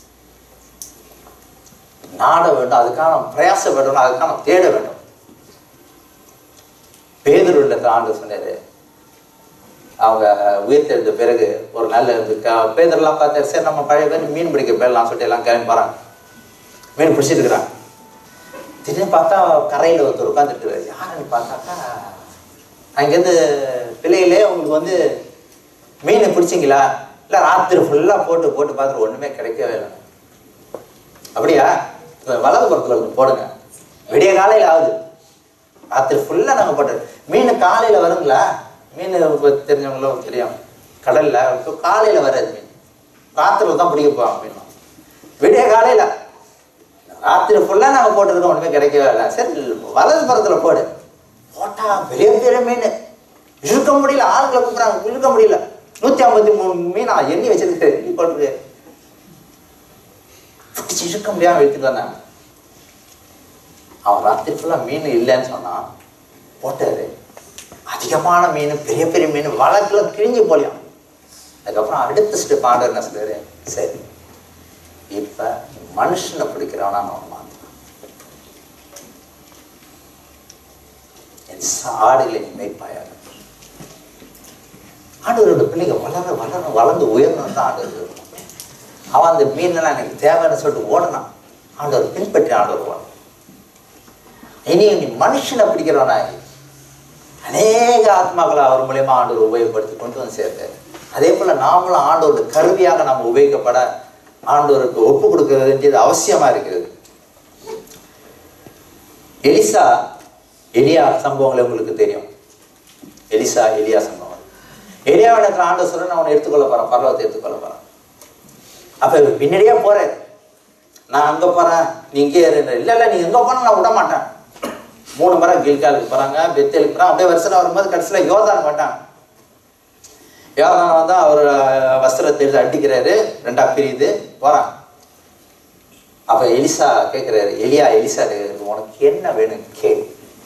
நாட வேண்டும் அதுக்காக நம்ம பிரயாசப்படணும் அதுக்காக நம்ம தேட வேண்டும் பேதருள்ளத்தை ஆண்டு சொன்னாரு அவங்க உயிர்த்தெழுந்த பிறகு ஒரு நல்ல இந்த க- பேதர்லாம் பார்த்தா சரி நம்ம பழைய பேர் மீன் பிடிக்க போயிடலாம் சொல்லிட்டு எல்லாம் கிளம்பி போறாங்க மீன் பிடிச்சிட்டு இருக்கிறாங்க திடீர்னு பார்த்தா கரையில் ஒருத்தர் உட்காந்துட்டு யாருன்னு பார்த்தாக்கா அங்கேருந்து பிள்ளைகளே உங்களுக்கு வந்து மீனை பிடிச்சிங்களா இல்லை ராத்திரி ஃபுல்லாக போட்டு போட்டு பார்த்துட்டு ஒன்றுமே கிடைக்கவே இல்லை அப்படியா இப்ப வலது புறத்தில் ஒன்று போடுங்க விடிய காலையில் ஆகுது ராத்திரி ஃபுல்லாக நாங்கள் போட்டு மீன் காலையில் வருங்களா மீன் இப்ப தெரிஞ்சவங்களும் தெரியும் கடலில் இப்போ காலையில் வராது மீன் ராத்திரில தான் பிடிக்க போவாங்க மீன் விடிய காலையில ராத்திரி ஃபுல்லா நாங்க போட்டிருக்கோம் ஒண்ணுமே கிடைக்கவே இல்லை சரி வலது புறத்துல போடு போட்டா பெரிய பெரிய மீன் இழுக்க முடியல ஆளுங்களை கூப்பிடுறாங்க இழுக்க முடியல நூத்தி ஐம்பத்தி மூணு மீன் நான் எண்ணி வச்சிருக்கு எண்ணி போட்டுருக்கு பிடிச்சி இழுக்க முடியாம எடுத்துட்டு வந்தேன் அவன் ராத்திரி ஃபுல்லா மீன் இல்லைன்னு சொன்னான் போட்டாரு அதிகமான மீன் பெரிய பெரிய மீன் வழக்குல கிழிஞ்சு போலியாம் அதுக்கப்புறம் அடுத்த ஸ்டெப் ஆர்டர் என்ன சொல்றாரு சரி இப்ப மனுஷனை பிடிக்கிறவனா நம்ம மாத்தலாம் என் ஆடுகளை நீ மேய்ப்பாயாக ஆண்டவரோட பிள்ளைங்க வளர வளர வளர்ந்து உயரணும் தான் ஆண்டவர் விரும்பும். அவன் அந்த மீனெல்லாம் எனக்கு தேவைன்னு சொல்லிட்டு ஓடனான் ஆண்டவர் பின்பற்றி ஆண்டவர் ஓடணும் இனி நீ மனுஷனை பிடிக்கிறவனா இரு. அநேக ஆத்மாக்களை அவர் மூலியமா ஆண்டவர் உபயோகப்படுத்தி கொண்டு வந்து சேர்த்தார் அதே போல நாமளும் ஆண்டோட கருவியாக நம்ம உபயோகப்பட ஆண்டவருக்கு ஒப்பு கொடுக்க வேண்டியது அவசியமா இருக்கிறது எலிசா எலியா சம்பவங்களை உங்களுக்கு தெரியும் எலிசா எலியா சம்பவம் எலியாவிடத்துல ஆண்டவர் சொல்ல நான் உன்னை எடுத்துக்கொள்ள போறேன் பரலவத்தை எடுத்துக்கொள்ள போறேன் அப்ப இவர் பின்னாடியே போறாரு நான் அங்க போறேன் நீ இங்கே இரு இல்ல இல்ல நீ எங்க போனா நான் விட மாட்டேன் மூணு முறை கில்காலுக்கு போறாங்க பெத்தேலுக்கு போறாங்க அப்படியே வருஷம் வரும்போது கடைசியில யோதான் மாட்டான் யோதான் வந்தா அவர் அஹ், வஸ்திரத்தை எடுத்து அடிக்கிறாரு ரெண்டா பிரியுது போறான் அப்ப எலிசா கேட்கிறாரு எலியா எலிசா கேக்குறாரு, உனக்கு என்ன வேணும் கேள்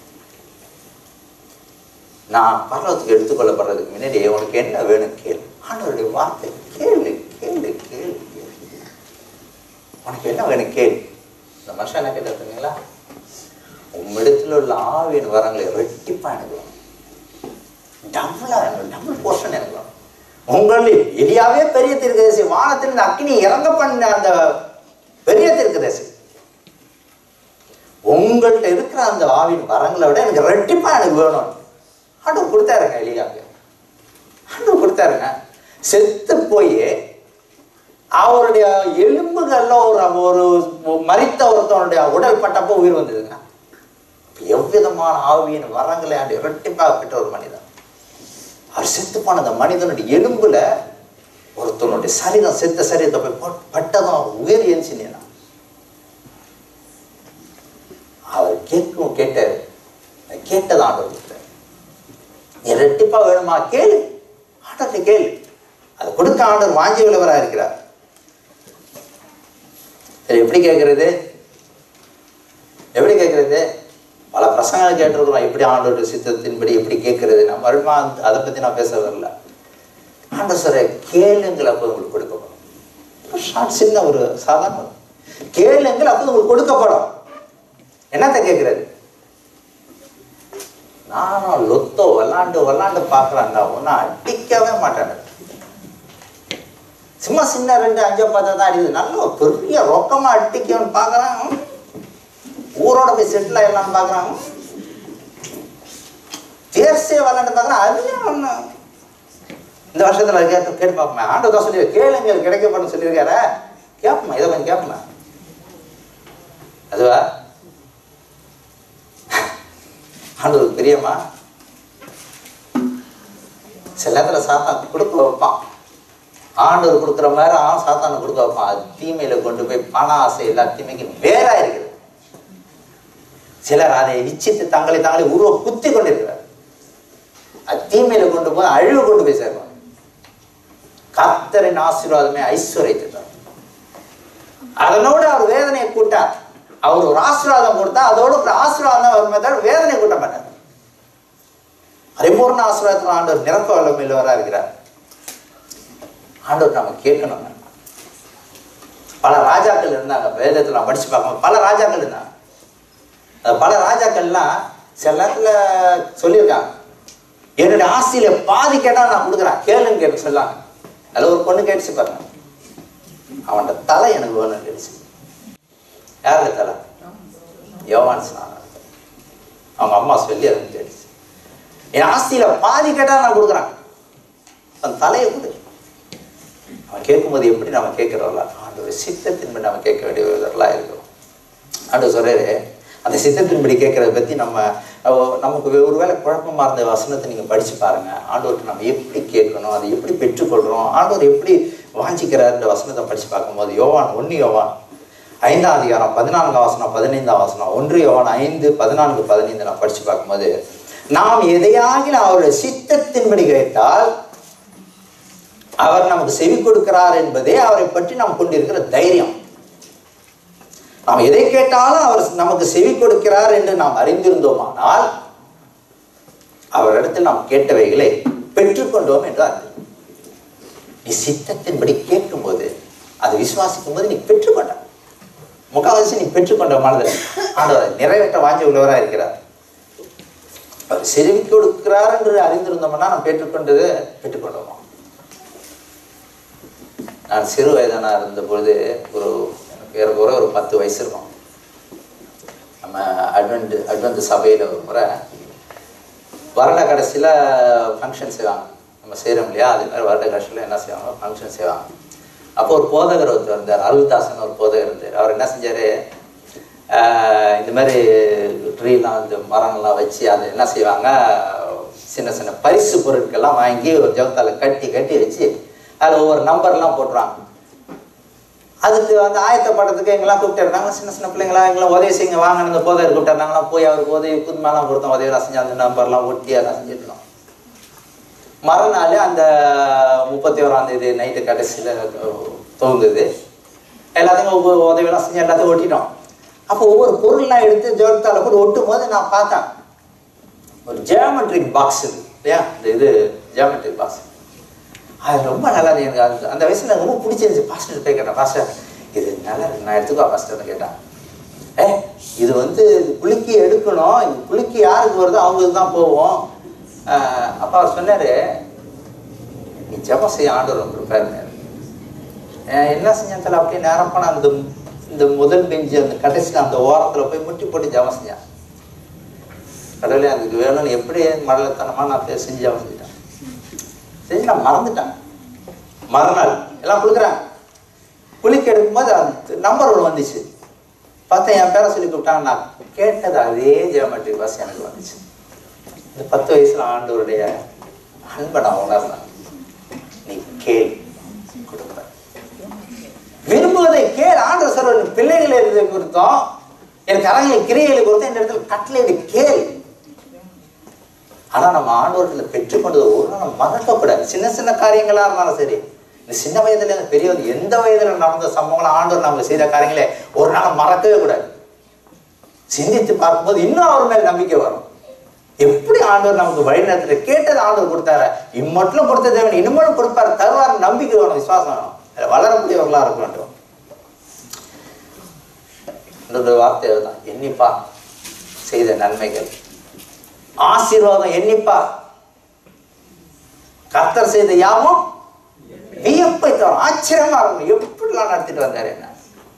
நான் பரலோகத்துக்கு எடுத்துக்கொள்ளப்படுறதுக்கு முன்னாடி உனக்கு என்ன வேணும் கேள் ஆண்டவருடைய வார்த்தை கேளு கேளு கேளு கேளு உனக்கு என்ன வேணும் கேள் இந்த மனுஷன் என்ன கேட்டீங்களா உம்மிடத்தில் உள்ள ஆவியின் வரங்களை ரெட்டிப்பா எனக்கு வேணும் டபுளா எனக்கு டபுள் போர்ஷன் எனக்கு வேணும் உங்களில் எலியாவே பெரிய தீர்க்கதரிசி வானத்தில் இந்த அக்கினி இறங்க பண்ண அந்த பெரிய தீர்க்கதரிசி உங்கள்கிட்ட இருக்கிற அந்த ஆவின் வரங்களை விட எனக்கு ரெட்டிப்பா எனக்கு வேணும் ஆண்டவர் கொடுத்தாருங்க எலியாவுக்கு ஆண்டவர் கொடுத்தாருங்க செத்து போய் அவருடைய எலும்புகள்ல ஒரு ஒரு மரித்த ஒருத்தவனுடைய உடல் பட்டப்போ உயிர் வந்ததுங்க அப்ப எவ்விதமான ஆவியின் வரங்களை ஆண்டு இரட்டிப்பாக பெற்ற ஒரு மனிதன் அவர் செத்து போன அந்த மனிதனுடைய எலும்புல ஒருத்தனுடைய சரீரம் செத்த சரீரத்தை போய் போட்- பட்டதும் அவர் உயிர் எஞ்சினா அவர் கேட்கும் கேட்டாரு கேட்டதான் ஆண்டவர் கொடுத்தாரு நீ ரெட்டிப்பா வேணுமா கேளு ஆண்டவர்கிட்ட கேளு அது கொடுக்க ஆண்டவர் வாங்கி உள்ளவராக இருக்கிறார் சரி எப்படி கேட்கறது எப்படி கேட்கறது பல பிரசங்களை கேட்டிருக்கிறோம் எப்படி ஆண்டோட சித்தத்தின்படி எப்படி கேட்கறது நான் மறுமா அதை பத்தி நான் பேச வரல ஆண்டவர் சார் கேளுங்கள் அப்போ உங்களுக்கு கொடுக்கப்படும் ஷார்ட் சின்ன ஒரு சாதாரண ஒரு. கேளுங்கள் அப்போ உங்களுக்கு கொடுக்கப்படும் என்னத்த கேட்கறது நானும் லொத்தோ விளாண்டு விளாண்டு பார்க்குறாங்க ஒன்றும் அடிக்கவே மாட்டேன் சும்மா சின்ன ரெண்டு அஞ்சோ பத்தோ தான் அடிக்குது நல்ல ஒரு பெரிய ரொக்கமா அடிக்கணும்னு பார்க்குறான் ஊரோட போய் செட்டில் ஆயிடலாம்னு பார்க்குறான் தேர்ஸே விளாண்டு பார்க்குறான் அதுலேயும் ஒன்று இந்த வருஷத்துல கேட்டு கேட்டு பார்ப்போமே ஆண்டு தான் சொல்லி கேளுங்க கிடைக்கப்படும் சொல்லியிருக்காரு கேட்போமா இதை கொஞ்சம் கேட்போமா அதுவா ஆண்டவர் பிரியமா சில நேரத்தில் சாத்தான் கொடுக்க வைப்பான் ஆண்டவர் கொடுக்குற மாதிரி அவன் சாத்தானை கொடுக்க வைப்பான் அது தீமையில கொண்டு போய் பண ஆசை எல்லா தீமைக்கும் வேறா இருக்குது சிலர் அதை இச்சித்து தங்களை தாங்களே உருவ குத்தி கொண்டிருக்கிறார் அது தீமையில கொண்டு போய் அழிவு கொண்டு போய் சேர்ப்பாங்க கர்த்தரின் ஆசீர்வாதமே ஐஸ்வர்யத்தை தரும் அதனோடு அவர் வேதனையை கூட்டார் அவர் ஒரு ஆசீர்வாதம் கொடுத்தா அதோட ஒரு ஆசீர்வாதம் வருமே தவிர வேதனை கூட்ட மாட்டார் பரிபூர்ண ஆசீர்வாதத்தில் ஆண்டவர் நிரப்ப வல்லமையிலவராக இருக்கிறார் ஆண்டவர் நம்ம கேட்கணும் பல ராஜாக்கள் இருந்தாங்க வேதத்தில் நான் படிச்சு பார்க்கணும் பல ராஜாக்கள் இருந்தாங்க அந்த பல ராஜாக்கள்லாம் சில நேரத்துல சொல்லியிருக்காங்க என்னுடைய ஆசையில பாதி கேட்டா நான் கொடுக்குறேன் கேளுன்னு கேட்டு சொல்லாங்க அதில் ஒரு பொண்ணு கேட்டுச்சு பாருங்க அவனோட தலை எனக்கு வேணும்னு கேட்டுச்சு யாருடைய தலை யோவான் ஸ்நானம் அவங்க அம்மா சொல்லி அது கேட்டுச்சு என் ஆஸ்தியில பாதி கேட்டா நான் கொடுக்குறேன் அவன் தலையை கொடு அவன் கேட்கும்போது எப்படி நம்ம கேட்கிறோம்ல ஆண்டவர் சித்தத்தின்படி நம்ம கேட்க வேண்டியவர்களாக இருக்கிறோம் ஆண்டவர் சொல்றாரு அந்த சித்தத்தின்படி கேட்கறத பத்தி நம்ம அஹ் நமக்கு ஒருவேளை குழப்பமா இருந்த வசனத்தை நீங்க படிச்சு பாருங்க ஆண்டவர்கிட்ட நம்ம எப்படி கேட்கணும் அதை எப்படி பெற்றுக்கொள்றோம் ஆண்டவர் எப்படி வாஞ்சிக்கிறாருன்ற வசனத்தை படிச்சு பார்க்கும்போது யோவான் ஒன்று யோவான் ஐந்தாம் அதிகாரம் பதினான்காம் வசனம் பதினைந்தாம் வசனம் ஒன்று யோவான் ஐந்து பதினான்கு பதினைந்து நான் படிச்சு பார்க்கும்போது நாம் எதையாகிலும் அவருடைய சித்தத்தின்படி கேட்டால் அவர் நமக்கு செவி கொடுக்கிறார் என்பதே அவரை பற்றி நாம் கொண்டிருக்கிற தைரியம் நாம் எதை கேட்டாலும் அவர் நமக்கு செவி கொடுக்கிறார் என்று நாம் அறிந்திருந்தோமானால் அவரிடத்தில் நாம் கேட்டவைகளை பெற்றுக்கொண்டோம் என்று அர்த்தம் நீ சித்தத்தின்படி கேட்கும்போது அதை விசுவாசிக்கும் போது நீ பெற்றுக்கொண்ட முக்கால்வாசி நீ பெற்றுக்கொண்ட மனதில் ஆண்டவர் நிறைவேற்ற வாஞ்சி உள்ளவராக இருக்கிறார் அவர் செவி கொடுக்கிறார் என்று அறிந்திருந்தோம்னா நாம் பெற்றுக்கொண்டது பெற்றுக்கொண்டோமா நான் சிறு வயதானா இருந்த பொழுது ஒரு எனக்கு ஏறக்குறை ஒரு பத்து வயசு இருக்கும் நம்ம அட்வென்ட் அட்வென்ட் சபையில் ஒரு முறை வருட கடைசியில் ஃபங்க்ஷன் செய்வாங்க நம்ம செய்கிறோம் இல்லையா அது மாதிரி வருட கடைசியில் என்ன செய்வாங்க ஃபங்க்ஷன் செய்வாங்க அப்போ ஒரு போதகர் ஒருத்தர் இருந்தார் அருள்தாசன் ஒரு போதகர் இருந்தார் அவர் என்ன செஞ்சார் இந்த மாதிரி ட்ரீலாம் இந்த மரங்கள்லாம் வச்சு அதை என்ன செய்வாங்க சின்ன சின்ன பரிசு பொருட்கள்லாம் வாங்கி ஒரு ஜவத்தால கட்டி கட்டி வச்சு அதில் ஒவ்வொரு நம்பர்லாம் போட்டுருவாங்க அதுக்கு வந்து ஆயத்தப்படத்துக்கு எங்கெல்லாம் கூப்பிட்டுருந்தாங்க சின்ன சின்ன பிள்ளைங்களா எங்கெல்லாம் உதவி செய்யுங்க வாங்க அந்த போதகர் கூப்பிட்டுருந்தாங்களா போய் அவருக்கு உதவி புதுமெல்லாம் கொடுத்தோம் உதவியெல்லாம் செஞ்சு அந்த நம்பர்லாம் ஒட்டி அதெல்லாம் செஞ்சுட்டு இருந்தோம் மறுநாள் அந்த முப்பத்தி ஓராம் தேதி நைட்டு கடைசியில் துவங்குது எல்லாத்தையும் ஒவ்வொரு உதவியெல்லாம் செஞ்சு எல்லாத்தையும் ஒட்டிட்டோம் அப்போ ஒவ்வொரு பொருள்லாம் எடுத்து ஜோரத்தால் போட்டு ஒட்டும் போது நான் பார்த்தேன் ஒரு ஜியாமெட்ரிக் பாக்ஸ் இது இல்லையா இந்த இது ஜியாமெட்ரிக் பாக்ஸ் அது ரொம்ப நல்லா இருக்கு எனக்கு அந்த அந்த வயசுல எனக்கு ரொம்ப பிடிச்சிருந்துச்சு பாஸ்டர் போய் கேட்டேன் பாஸ்டர் இது நல்லா இருக்கு நான் எடுத்துக்கோ பாஸ்டர்னு கேட்டேன் ஏ இது வந்து இது குலுக்கி எடுக்கணும் இது குலுக்கி யாருக்கு வருதோ அவங்களுக்கு தான் போவோம் ஆஹ் அப்பா அவர் சொன்னாரு நீ ஜெபம் செய்ய ஆண்டவர் வந்திருப்பாருங்க என்ன செஞ்சாலும் அப்படியே நேரம் போனால் அந்த இந்த முதல் பெஞ்சு அந்த கடைசியில் அந்த ஓரத்தில் போய் முட்டி போட்டு ஜெபம் செஞ்சேன் கடவுளே அதுக்கு வேணும்னு எப்படி மடலத்தனமா நான் போய் செஞ்சு ஜெபம் செஞ்சிட்டேன் செஞ்சு நான் மறந்துட்டேன் மறுநாள் எல்லாம் கொடுக்குறாங்க குளிக்க எடுக்கும்போது அந்த நம்பர் ஒன்று வந்துச்சு பார்த்தா என் பேரை சொல்லி கூப்பிட்டாங்க நான் கேட்டது அதே ஜியோமெட்ரிக் பாஸ் எனக்கு வந்துச்சு இந்த பத்து வயசுல ஆண்டவருடைய அன்பை நான் உணர்ந்தேன் நீ கேள் கொடுப்ப விரும்புவதை கேள் ஆண்டவர் சொல்ற பிள்ளைகளை எழுதி கொடுத்தோம் என் கரங்களை கிரியைகளை கொடுத்தோம் இந்த இடத்துல கட்டளை கேள் ஆனா நம்ம ஆண்டவர்களை பெற்றுக்கொண்டது ஒரு நாள் நம்ம மறக்கக்கூடாது சின்ன சின்ன காரியங்களா இருந்தாலும் சரி இந்த சின்ன வயதுல இருந்து பெரிய வயது எந்த வயதுல நடந்த சம்பவங்களை ஆண்டவர் நம்ம செய்த காரியங்களே ஒரு நாள் மறக்கவே கூடாது சிந்தித்து பார்க்கும்போது இன்னும் அவர் மேல் நம்பிக்கை வரும் எப்படி ஆண்டவர் நமக்கு வழிநடத்துல கேட்டது ஆண்டவர் கொடுத்தாரு இம்மட்டும் கொடுத்த தேவன் இனிமேலும் கொடுப்பாரு தருவார் நம்பிக்கை வேணும் விசுவாசம் வேணும் அதுல வளரக்கூடியவர்களா இருக்க வேண்டும் இன்னொரு வார்த்தை தான் எண்ணிப்பா செய்த நன்மைகள் ஆசீர்வாதம் எண்ணிப்பா கர்த்தர் செய்த யாவும் வியப்பை தரும் ஆச்சரியமா இருக்கும் எப்படிலாம் நடத்திட்டு வந்தார் என்ன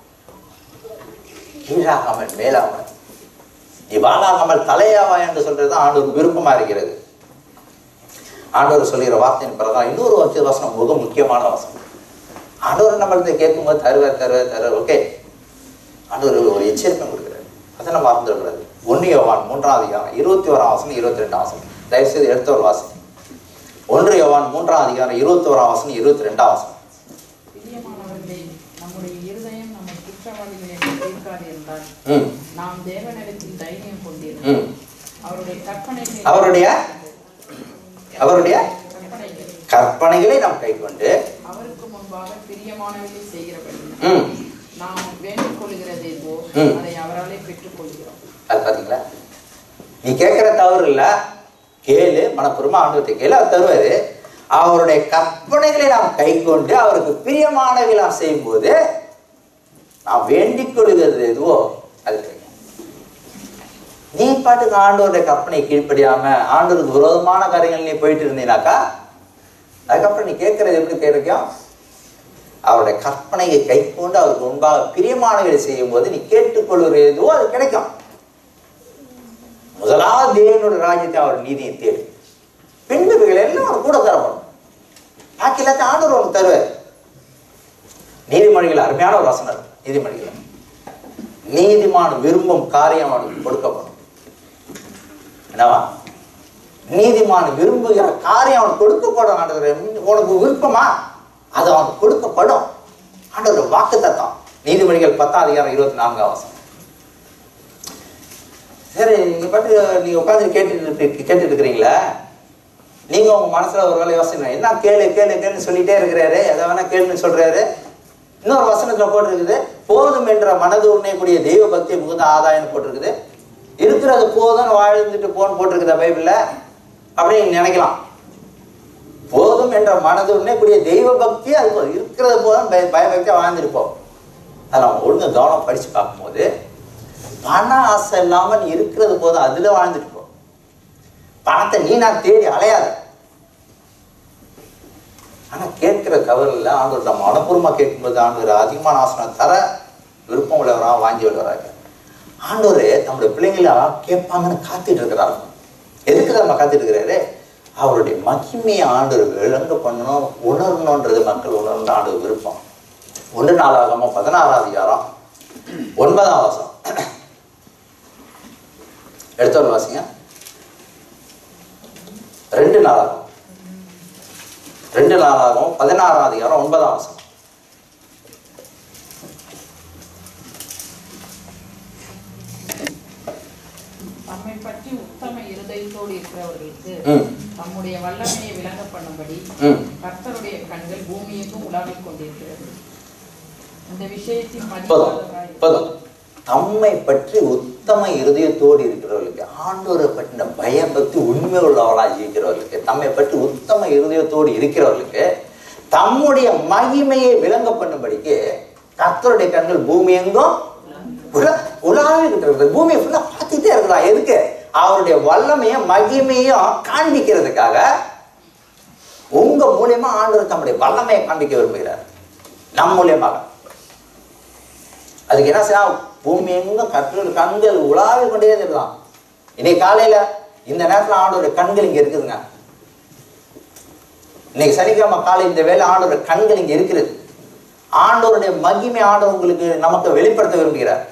கீழாகாமல் மேலாமல் நீ வாழாகாமல் தலையாவா என்று சொல்றது ஆண்டவர் விருப்பமா இருக்கிறது ஆண்டவர் சொல்லுகிற வார்த்தையின் பிறகு இன்னொரு வார்த்தை வசனம் மிக முக்கியமான வசனம் ஆண்டவர் நம்மள்ட்ட கேட்கும்போது தருவார் தருவார் தருவார் ஓகே ஆண்டவர் ஒரு எச்சரிக்கை கொடுக்குறாரு அதை நம்ம மறந்துடக்கூடாது ஒன்று யோவான் மூன்றாம் அதிகாரம் இருபத்தி ஓராம் வசனம் இருபத்தி ரெண்டாம் வசனம் தயவுசெய்து எடுத்த ஒரு வாசனம் ஒன்று யோவான் மூன்றாம் அதிகாரம் இருபத்தி ஓராம் வசனம் இருபத்தி ரெண்டாம் வசனம் பிரியமானவர்களே நம்முடைய இருதயம் நம்மை குற்றவாளிகள் என்று தீர்க்காது இருந்தால் ம் நாம் தேவனிடத்தில் தைரியம் கொண்டிருந்தோம் ம் அவருடைய கற்பனைகளை அவருடைய அவருடைய கற்பனைகள் கற்பனைகளை நாம் கைக்கொண்டு அவருக்கு முன்பாக பிரியமானவர்களை செய்கிறபடி ம் நாம் வேண்டிக் கொள்கிறது எதுவோ ம். அதை அவராலே பெற்றுக் கொள்கிறோம் அது பார்த்தீங்களா நீ கேட்குற தவறு இல்லை கேளு மனப்பூர்வமா ஆண்டவர்கிட்ட கேளு அவர் தருவாரு அவருடைய கற்பனைகளை நாம் கை கொண்டு அவருக்கு பிரியமானவை நாம் செய்யும்போது நாம் வேண்டிக் கொள்கிறது எதுவோ அது கிடைக்கும் நீ பாட்டுக்கு ஆண்டவருடைய கற்பனை கீழ்ப்படியாம ஆண்டவருக்கு விரோதமான காரியங்கள் நீ போயிட்டு இருந்தீனாக்கா அதுக்கப்புறம் நீ கேட்கறது எப்படி கிடைக்கும் அவருடைய கற்பனையை கை கொண்டு அவருக்கு முன்பாக பிரியமானவைகளை செய்யும் போது நீ கேட்டுக்கொள்கிற எதுவோ அது கிடைக்கும் முதலாவது தேவனோட ராஜ்யத்தை அவர் நீதியை தேடு பின்புகள் எல்லாம் அவர் கூட தரப்படும் பாக்கி எல்லாத்தையும் ஆண்டவர் அவனுக்கு தருவார் நீதிமொழிகள் அருமையான ஒரு வசனம் இருக்கு. நீதிமொழிகள் நீதிமான் விரும்பும் காரியம் அவனுக்கு கொடுக்கப்படும் என்னவா நீதிமான் விரும்புகிற காரியம் அவனுக்கு கொடுக்கப்படும் ஆண்டவரே உனக்கு விருப்பமா அது அவனுக்கு கொடுக்கப்படும் ஆண்டவர் வாக்கு தத்தம் நீதிமொழிகள் பத்தாம் அதிகாரம் இருபத்தி நான்காம் வசனம் சரி நீங்க பாட்டு நீங்க உட்காந்து கேட்டுட்டு இருக்கு- கேட்டுட்டு இருக்கிறீங்களா நீங்க உங்க மனசுல ஒரு வேலை யோசனை என்ன கேளு கேளு கேளுன்னு சொல்லிட்டே இருக்கிறாரு எதை வேணா கேளுன்னு சொல்றாரு இன்னொரு வசனத்துல போட்டிருக்குது போதும் என்ற மனது உண்ணைக்கூடிய தெய்வ பக்தி மிகுந்த ஆதாயம் போட்டிருக்குது இருக்கிறது போதும் வாழ்ந்துட்டு போன்னு போட்டிருக்குதா பைபிள்ல அப்படின்னு நீங்க நினைக்கலாம் போதும் என்ற மனது உண்ணைக்கூடிய தெய்வ பக்தி அது போதும். இருக்கிறது போதும் பய பயபக்தியா வாழ்ந்துருப்போம் அதை நம்ம ஒழுங்கா கவனம் படிச்சு பார்க்கும்போது பண ஆசை இல்லாம நீ இருக்கிறது போதும் அதுல வாழ்ந்துட்டு போ பணத்தை நீ நான் தேடி அலையாத ஆனா கேட்கிற கவரில் ஆண்டவர் நம்ம மனப்பூர்வமா கேட்கும்போது ஆண்டவர் அதிகமான ஆசனம் தர விருப்பம் உள்ளவரா வாங்கி உள்ளவராக ஆண்டவர் நம்முடைய பிள்ளைங்கள கேட்பாங்கன்னு காத்துட்டு இருக்கிறாரு எதுக்கு நம்ம காத்துட்டு இருக்கிறாரு அவருடைய மகிமையை ஆண்டவர் விளங்க பண்ணணும் உணரணுன்றது மக்கள் உணர்ந்து ஆண்டவர் விருப்பம் ஒன்று நாளாகமோ பதினாறாம் அதிகாரம் ஒன்பதாம் வாசம் எடுத்தவர் வாசிங்க ரெண்டு நாளாகும் ரெண்டு நாளாகும் பதினாறாம் அதிகாரம் ஒன்பதாம் வாசம் தம்மை பற்றி உத்தம இருதயத்தோடு இருக்கிறவர்களுக்கு ம் தம்முடைய வல்லமையை விளங்க பண்ணும்படி ம் கர்த்தருடைய கண்கள் பூமியெங்கும் உலாவிக் கொண்டிருக்கிறது இந்த விஷயத்தில் போதும் மதியாதவராய் போதும் தம்மை பற்றி உத்தம இருதயத்தோடு இருக்கிறவர்களுக்கு ஆண்டவரை பற்றின பயபக்தி உண்மை உள்ளவர்களாக இருக்கிறவர்களுக்கு தம்மை பற்றி உத்தம இருதயத்தோடு இருக்கிறவர்களுக்கு தம்முடைய மகிமையை விளங்க பண்ணும்படிக்கு கர்த்தருடைய கண்கள் பூமி எங்கும் உலா உலாவிக்கிட்டு இருக்குது பூமியை ஃபுல்லாக பார்த்துட்டே இருக்கிறான் எதுக்கு அவருடைய வல்லமையும் மகிமையும் காண்பிக்கிறதுக்காக உங்க மூலியமா ஆண்டவர் தம்முடைய வல்லமையை காண்பிக்க விரும்புகிறார் நம் மூலியமாக அதுக்கு என்ன செய்யலாம் பூமி எங்கும் கற்று கண்கள் உலாவி கொண்டே இருக்கலாம் இன்னைக்கு காலையில இந்த நேரத்துல ஆண்டோட கண்கள் இங்க இருக்குதுங்க இன்னைக்கு சனிக்கிழமை காலை இந்த வேலை ஆண்டோட கண்கள் இங்க இருக்கிறது ஆண்டவருடைய மகிமை ஆண்டவர் உங்களுக்கு நமக்கு வெளிப்படுத்த விரும்புகிறார்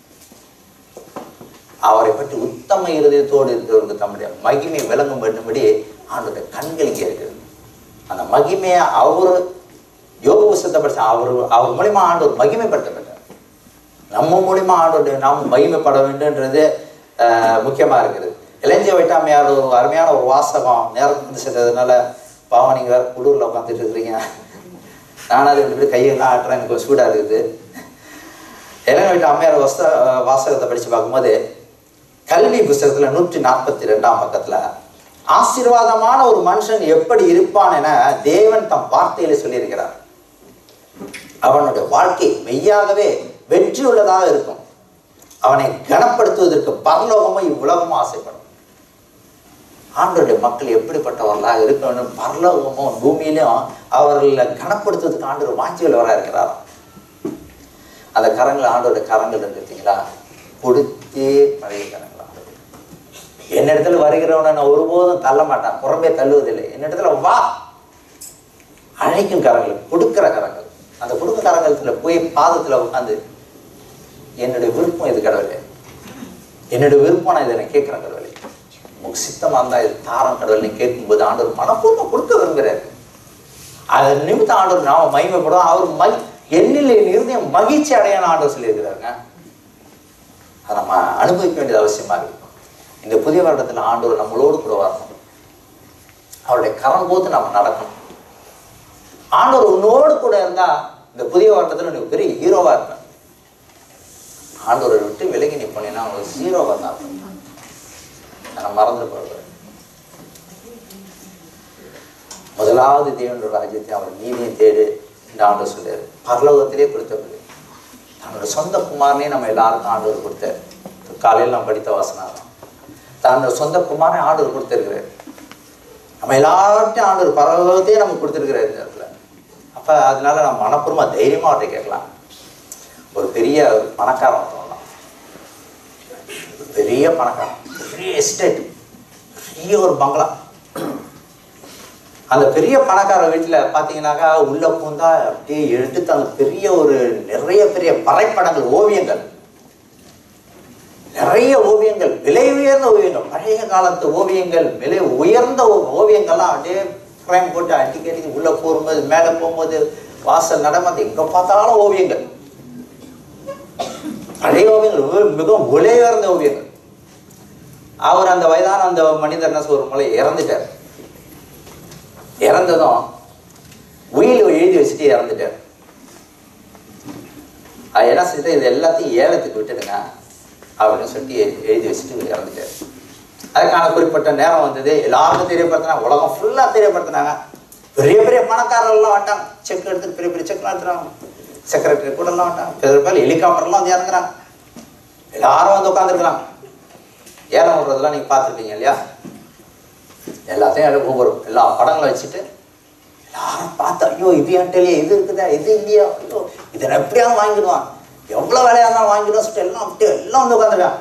அவரை பற்றி உத்தம இருதயத்தோடு இருக்கிறவருக்கு தம்முடைய மகிமை விளங்கும் பண்ணும்படி ஆண்டோட கண்கள் இங்கே இருக்கிறது அந்த மகிமையை அவர் யோக புஸ்தத்தை படிச்ச அவர் அவர் மூலியமா ஆண்டவர் மகிமைப்படுத்தப்பட்டார் நம்ம மூலியமா ஆண்டோடைய நாம் மகிமைப்பட வேண்டும்ன்றது ஆஹ், முக்கியமா இருக்குது இளைஞ வைட்டாமையார் ஒரு அருமையான ஒரு வாசகம் நேரம் வந்து சென்றதுனால பாவம் நீங்க வேற குளூர்ல உட்காந்துட்டு இருக்கிறீங்க நானும் அது ரெண்டு பேரும் கையெல்லாம் ஆட்டுறேன் எனக்கு கொஞ்சம் சூடா இருக்குது இளைஞ வீட்டு அம்மையார் வஸ்த வாசகத்தை படிச்சு பார்க்கும்போது கல்வி புஸ்தகத்துல நூற்றி நாற்பத்தி ரெண்டாம் பக்கத்துல ஆசீர்வாதமான ஒரு மனுஷன் எப்படி இருப்பான் என தேவன் தம் வார்த்தையில சொல்லியிருக்கிறார் அவனுடைய வாழ்க்கை மெய்யாகவே வெற்றி உள்ளதாக இருக்கும் அவனை கனப்படுத்துவதற்கு பரலோகமும் இவ்வுலகமும் ஆசைப்படும் ஆண்டோடைய மக்கள் எப்படிப்பட்டவர்களாக இருக்க வேண்டும் பரலோகமும் பூமியிலும் அவர்களை கனப்படுத்துவதற்கு ஆண்டவர் வாஞ்சிகள் வர இருக்கிறாராம் அந்த கரங்கள் ஆண்டோட கரங்கள் இருக்கு பார்த்தீங்களா கொடுத்தே பழைய கரங்கள் ஆண்டவர் என்னிடத்துல வருகிறவனை நான் ஒருபோதும் தள்ள மாட்டான் புறம்பே தள்ளுவதில்லை என்னிடத்துல வா அழைக்கும் கரங்கள் கொடுக்கிற கரங்கள் அந்த கொடுக்க கரங்கத்துல போய் பாதத்துல உட்காந்து என்னுடைய விருப்பம் இது கடவுளே என்னுடைய விருப்பம் நான் இதை நான் கேட்கிறேன் கடவுளே உங்க சித்தமா இருந்தா இது தாரம் கடவுளை கேட்கும்போது ஆண்டவர் மனப்பூர்வம் கொடுக்க விரும்புகிறாரு அதன் நிமித்தம் ஆண்டவர் நாம மகிமைப்படும் அவர் மகி என்னில் என் இருதயம் மகிழ்ச்சி அடையான ஆண்டவர் சொல்லியிருக்கிறாருங்க அதை நம்ம அனுபவிக்க வேண்டியது அவசியமா இருக்கு இந்த புதிய வருடத்துல ஆண்டவர் நம்மளோடு கூட வரணும் அவருடைய கரம் போத்து நம்ம நடக்கணும் ஆண்டவர் உன்னோடு கூட இருந்தா இந்த புதிய வருடத்துல நீ பெரிய ஹீரோவா இருப்ப ஆண்டவரை விட்டு விலகி நீ போனீங்கன்னா அவங்க ஜீரோவா தான் இருப்ப. நான் மறந்து போடுவேன் முதலாவது தேவனுடைய ராஜ்யத்தை அவர் நீதியை தேடு இந்த ஆண்டு சொல்றாரு பரலோகத்திலே கொடுத்தவர் தன்னோட சொந்த குமாரனே நம்ம எல்லாருக்கும் ஆண்டவர் கொடுத்தார் காலையில் நம்ம படித்த வாசனா தான் தன்னோட சொந்த குமாரனை ஆண்டவர் கொடுத்திருக்கிறார் நம்ம எல்லார்ட்டையும் ஆண்டவர் பரலோகத்தையே நமக்கு கொடுத்திருக்கிறார் இந்த இடத்துல அப்ப அதனால நம்ம மனப்பூர்வமா தைரியமா அவர்கிட்ட கேட்கலாம் ஒரு பெரிய பணக்காரன் ஒருத்தவன் தான். ஒரு பெரிய பணக்காரன் பெரிய எஸ்டேட் பெரிய ஒரு பங்களா அந்த பெரிய பணக்கார வீட்டுல பாத்தீங்கன்னாக்கா உள்ள பூந்தா அப்படியே எடுத்து அந்த பெரிய ஒரு நிறைய பெரிய வரைபடங்கள் ஓவியங்கள் நிறைய ஓவியங்கள் விலை உயர்ந்த ஓவியங்கள் பழைய காலத்து ஓவியங்கள் விலை உயர்ந்த ஓ- ஓவியங்கள்லாம் அப்படியே ஃப்ரேம் போட்டு அடிக்கடி உள்ள போகும்போது மேலே போகும்போது வாசல் நடமாது எங்க பார்த்தாலும் ஓவியங்கள் பழைய ஓவியங்கள் மிக- மிகவும் விலை உயர்ந்த ஓவியங்கள் அவர் அந்த வயதான அந்த மனிதர் என்ன சொல்ற முறை இறந்துட்டார் இறந்ததும் உயில் எழுதி வச்சுட்டு இறந்துட்டார் அது என்ன செஞ்சுட்டு இது எல்லாத்தையும் ஏலத்துக்கு விட்டுடுங்க அப்படின்னு சொல்லிட்டு எழு- எழுதி வச்சுட்டு இறந்துட்டார் அதுக்கான குறிப்பிட்ட நேரம் வந்தது எல்லாருக்கும் தெரியப்படுத்தினாங்க உலகம் ஃபுல்லாக தெரியப்படுத்தினாங்க பெரிய பெரிய பணக்காரர்கள்லாம் வந்துட்டாங்க செக் எடுத்துட்டு பெரிய பெரிய செக்லாம் எடுத்துறாங்க செக்ரட்டரி கூட எல்லாம் வந்துட்டாங்க பெரிய பேர் ஹெலிகாப்டர்லாம் வந்து இறங்குறாங்க எல்லாரும் வந்து உட்காந்துருக்குறாங்க ஏலம் விடுறதெல்லாம் நீங்கள் பார்த்துருப்பீங்க இல்லையா எல்லாத்தையும் எல்லாம் ஒவ்வொரு எல்லா படங்களை வச்சுட்டு எல்லாரும் பார்த்தா ஐயோ இது என்கிட்ட இல்லையா இது இருக்குதா இது இல்லையா ஐயோ இதை நான் எப்படியாவது வாங்கிடுவான் எவ்வளோ வேலையாக இருந்தாலும் வாங்கிடுவோம் சொல்லிட்டு எல்லாம் அப்படியே எல்லாம் வந்து உட்காந்துருக்காங்க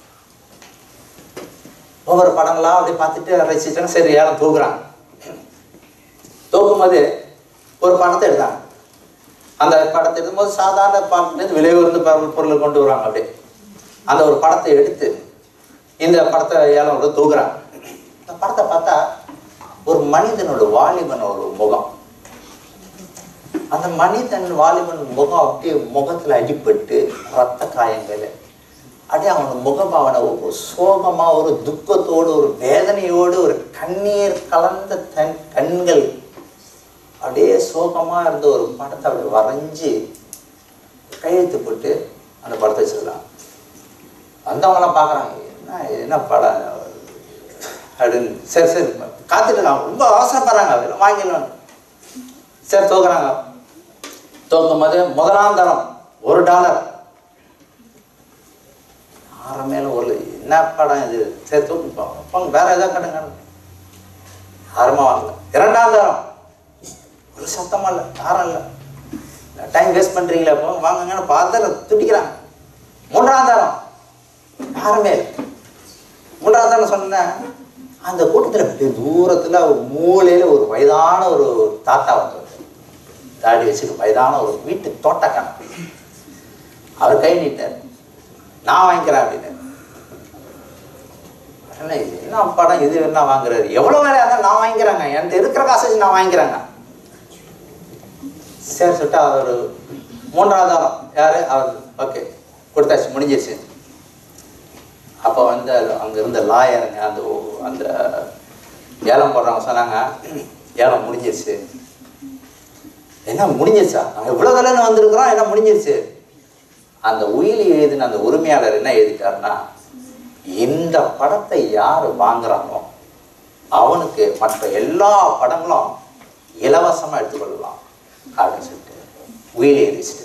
ஒவ்வொரு படங்களா அப்படியே பார்த்துட்டு ரசிச்சுட்டாங்க சரி ஏலம் தூக்குறாங்க தூக்கும்போது ஒரு படத்தை எடுத்தாங்க அந்த படத்தை எடுக்கும்போது சாதாரண படத்துலேருந்து விலை உயர்ந்த பொருள் பொருளை கொண்டு வராங்க அப்படியே அந்த ஒரு படத்தை எடுத்து இந்த படத்தை ஏலம் விட தூக்குறாங்க இந்த படத்தை பார்த்தா ஒரு மனிதனோட வாலிபன் ஒரு முகம் அந்த மனிதன் வாலிபன் முகம் அப்படியே முகத்துல அடிபட்டு ரத்த காயங்கள் அப்படியே அவன் முகபாவனை ஒரு சோகமா ஒரு துக்கத்தோடு ஒரு வேதனையோடு ஒரு கண்ணீர் கலந்த தன் கண்கள் அப்படியே சோகமா இருந்த ஒரு படத்தை அப்படி வரைஞ்சி கையெழுத்து போட்டு அந்த படத்தை வச்சிருக்காங்க வந்தவங்கலாம் பார்க்குறாங்க என்ன என்ன படம் அப்படின்னு சரி சரி காத்துட்டு இருக்காங்க ரொம்ப அவசரப்படுறாங்க அதெல்லாம் வாங்கிடலாம் சரி தோக்குறாங்க தோக்கும் போது முதலாம் தரம் ஒரு டாலர் யாரும் மேல ஒரு என்ன படம் இது சரி தூக்கி போங்க போங்க வேற ஏதாவது கட்டுங்க யாருமா வாங்கல இரண்டாம் தரம் ஒரு சத்தமா இல்லை யாரும் இல்லை டைம் வேஸ்ட் பண்றீங்களா போங்க வாங்குங்கன்னு பார்த்து துடிக்கிறாங்க மூன்றாம் தரம் யாருமே இல்லை மூன்றாவது தானே சொன்னேன் அந்த கூட்டத்தில் அப்படியே தூரத்தில் ஒரு மூலையில் ஒரு வயதான ஒரு தாத்தா வந்தார் தாடி வச்சுட்டு வயதான ஒரு வீட்டு தோட்டக்காரன் அவர் கை நீட்டார் நான் வாங்கிக்கிறேன் அப்படின்னு உடனே இது என்ன படம் இது என்ன வாங்குறாரு எவ்வளோ வேலையாக இருந்தாலும் நான் வாங்கிக்கிறேங்க என்கிட்ட இருக்கிற காசு வச்சு நான் வாங்கிக்கிறேங்க சரி சொல்லிட்டு அவர் மூன்றாவது ஆளம் யாரு அவர் ஓகே கொடுத்தாச்சு முடிஞ்சிருச்சு அப்போ வந்து அங்கே இருந்த லாயருங்க அந்த ஓ- அந்த ஏலம் போடுறவங்க சொன்னாங்க ஏலம் முடிஞ்சிருச்சு என்ன முடிஞ்சிருச்சா நாங்கள் இவ்வளோ விலைன்னு வந்திருக்கிறோம் என்ன முடிஞ்சிருச்சு அந்த உயிலி எழுதின அந்த உரிமையாளர் என்ன எழுதிட்டாருன்னா இந்த படத்தை யார் வாங்குறானோ அவனுக்கு மற்ற எல்லா படங்களும் இலவசமாக எடுத்துக்கொள்ளலாம் அப்படின்னு சொல்லிட்டு உயிலி எழுதிச்சிட்டு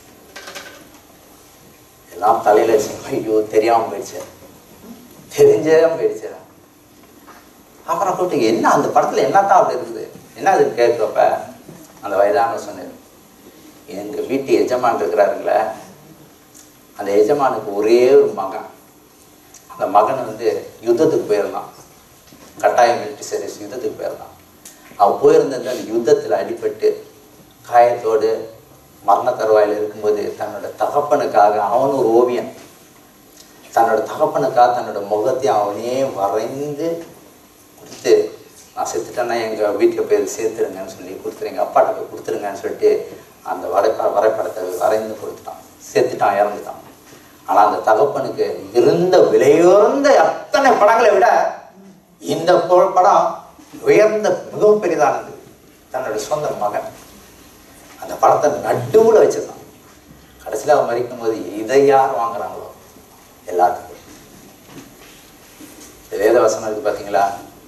எல்லாம் தலையில வச்சு ஐயோ தெரியாம போயிடுச்சு தெரிஞ்சே போயிடுச்சு அப்புறம் கூப்பிட்டு என்ன அந்த படத்துல என்னத்தான் அப்படி இருக்குது என்ன அது கேட்கப்ப அந்த வயதான சொன்னார் எங்க வீட்டு எஜமான் இருக்கிறாருங்களே அந்த எஜமானுக்கு ஒரே ஒரு மகன் அந்த மகன் வந்து யுத்தத்துக்கு போயிருந்தான் கட்டாய மிலிட்ரி சர்வீஸ் யுத்தத்துக்கு போயிருந்தான் அவன் போயிருந்தது அந்த யுத்தத்தில் அடிபட்டு காயத்தோடு மரண தருவாயில் இருக்கும்போது தன்னோட தகப்பனுக்காக அவன் ஒரு ஓவியன் தன்னோட தகப்பனுக்காக தன்னோட முகத்தையும் அவனே வரைந்து கொடுத்து நான் செத்துட்டேன்னா எங்கள் வீட்டில் போய் சேர்த்துருங்கன்னு சொல்லி கொடுத்துரு எங்கள் அப்பாட்ட போய் கொடுத்துருங்கன்னு சொல்லிட்டு அந்த வரைப வரைபடத்தை வரைந்து கொடுத்துட்டான் செத்துட்டான் இறந்துட்டான் ஆனால் அந்த தகப்பனுக்கு இருந்த விலையுயர்ந்த அத்தனை படங்களை விட இந்த பு- படம் உயர்ந்த மிகவும் பெரிதானது தன்னோட சொந்த மகன் அந்த படத்தை நடுவில் வச்சிருந்தான் கடைசியில் அவன் மறிக்கும் போது இதை யார் வாங்குறாங்களோ எல்லாத்துக்கும் இந்த வேத வசனம் இருக்கு பார்த்தீங்களா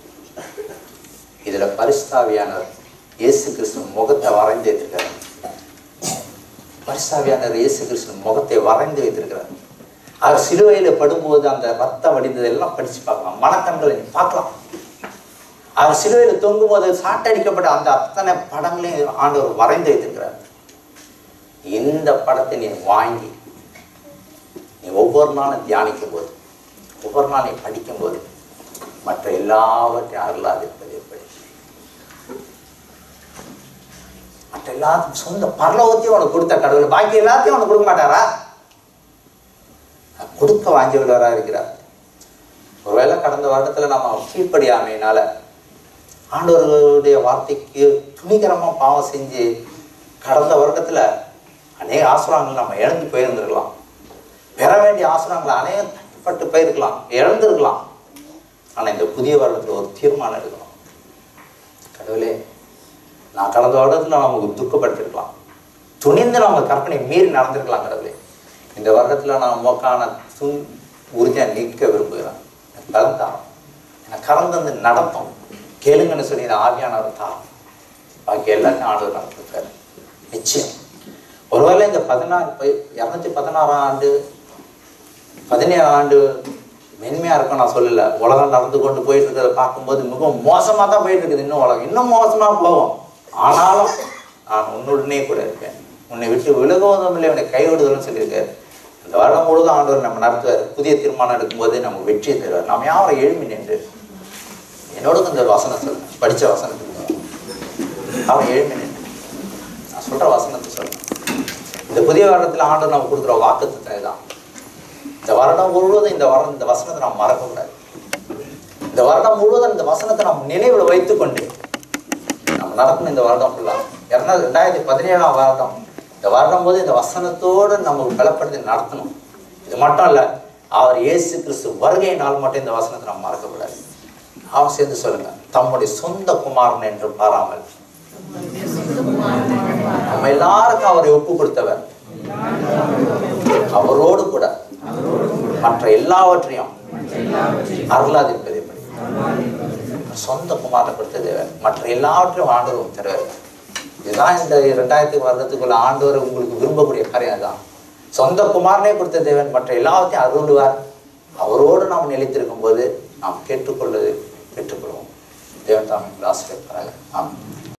இதுல பரிசுத்தாவியானவர் இயேசு கிறிஸ்து முகத்தை வரைந்து வைத்திருக்கிறார் பரிசுத்தாவியானவர் இயேசு கிறிஸ்து முகத்தை வரைந்து வைத்திருக்கிறார் அவர் சிலுவையில படும்போது அந்த ரத்தம் வடிந்ததெல்லாம் படிச்சு பார்க்கலாம் மனக்கண்களை நீ பார்க்கலாம் அவர் சிலுவையில தொங்கும் போது சாட்டடிக்கப்பட்ட அந்த அத்தனை படங்களையும் ஆண்டவர் வரைந்து வைத்திருக்கிறார் இந்த படத்தை நீ வாங்கி நீ ஒவ்வொரு நாளும் தியானிக்கும் போது ஒவ்வொரு நாள் நீ படிக்கும் போது மற்ற எல்லாவற்றையும் அருளாதிருப்பது எப்படி மற்ற எல்லாத்துக்கும் சொந்த பரலோகத்தையும் உனக்கு கொடுத்த கடவுள் பாக்கி எல்லாத்தையும் உனக்கு கொடுக்க மாட்டாரா கொடுக்க வாங்கியவராக இருக்கிறார் ஒருவேளை கடந்த வருடத்துல நம்ம கீழ்ப்படியாமையினால ஆண்டவர்களுடைய வார்த்தைக்கு துணிகரமாக பாவம் செஞ்சு கடந்த வருடத்துல அநேக ஆசிரமங்கள் நம்ம இழந்து போயிருந்திருக்கலாம் பெற வேண்டிய ஆசிரமங்கள் அநேகம் தட்டுப்பட்டு போயிருக்கலாம் இழந்திருக்கலாம் ஆனா இந்த புதிய வருடத்துல ஒரு தீர்மானம் எடுக்கணும் கடவுளே நான் கடந்த வருடத்துல நமக்கு துக்கப்பட்டிருக்கலாம் துணிந்து நம்ம கற்பனை மீறி நடந்திருக்கலாம் கடவுளே இந்த வருடத்துல நான் மோக்கான துன் உறுதியா நிற்க விரும்புகிறேன் எனக்கு பலம் தாரும் எனக்கு கறந்து வந்து நடத்தும் கேளுங்கன்னு சொல்லி நான் ஆவியானவர் தாரும் பாக்கி எல்லாத்தையும் ஆண்டவர் நடத்திருக்காரு நிச்சயம் ஒருவேளை இந்த பதினாறு இரநூத்தி பதினாறாம் ஆண்டு பதினேழாம் ஆண்டு மென்மையா இருக்கும் நான் சொல்லல உலகம் நடந்து கொண்டு போயிட்டு இருக்கிறத பார்க்கும்போது மிகவும் மோசமா தான் போயிட்டு இருக்குது இன்னும் உலகம் இன்னும் மோசமா போகும் ஆனாலும் நான் உன்னுடனே கூட இருப்பேன் உன்னை விட்டு விலகுவதும் இல்லை உன்னை கைவிடுதலும் சொல்லியிருக்காரு இந்த வருடம் முழுதும் ஆண்டவர் நம்ம நடத்துவார் புதிய தீர்மானம் எடுக்கும்போது நம்ம வெற்றி தருவார் நாம் யாரும் எழுமி நின்று என்னோட இந்த வசனம் சொல்லுங்க படிச்ச வசனத்துக்கு அவன் எழுமி நின்று நான் சொல்ற வசனத்தை சொல்றேன் இந்த புதிய வருடத்தில் ஆண்டவர் நம்ம கொடுக்குற வாக்குத்தத்தை தான் இந்த வருடம் முழுவதும் இந்த வருடம் இந்த வசனத்தை நாம் மறக்கக்கூடாது இந்த வருடம் முழுவதும் இந்த வசனத்தை நாம் நினைவில் வைத்துக்கொண்டு நம்ம நடக்கணும் இந்த வருடம் ஃபுல்லாக இரநூ ரெண்டாயிரத்தி பதினேழாம் வருடம் இந்த வருடம் போது இந்த வசனத்தோடு நம்ம பலப்படுத்தி நடத்தணும் இது மட்டும் இல்லை அவர் இயேசு கிறிஸ்து வருகை நாள் மட்டும் இந்த வசனத்தை நம்ம மறக்கக்கூடாது அவன் சேர்ந்து சொல்லுங்க தம்முடைய சொந்த குமாரன் என்று பாராமல் நம்ம எல்லாருக்கும் அவரை ஒப்பு கொடுத்தவர் அவரோடு கூட மற்ற எல்லாவற்றையும் அருளாதிருப்பது எப்படி சொந்த குமாரனை கொடுத்த தேவன் மற்ற எல்லாவற்றையும் ஆண்டவர் தருவார் இதுதான் இந்த ரெண்டாயிரத்தி வருடத்துக்குள்ள ஆண்டவர் உங்களுக்கு விரும்பக்கூடிய காரியம் தான் சொந்த குமாரனே கொடுத்த தேவன் மற்ற எல்லாவற்றையும் அருள்வார் அவரோடு நாம் நிலைத்திருக்கும் போது நாம் கேட்டுக்கொள்வது பெற்றுக்கொள்வோம் தேவன் தான் ஆசிரியர் ஆமாம்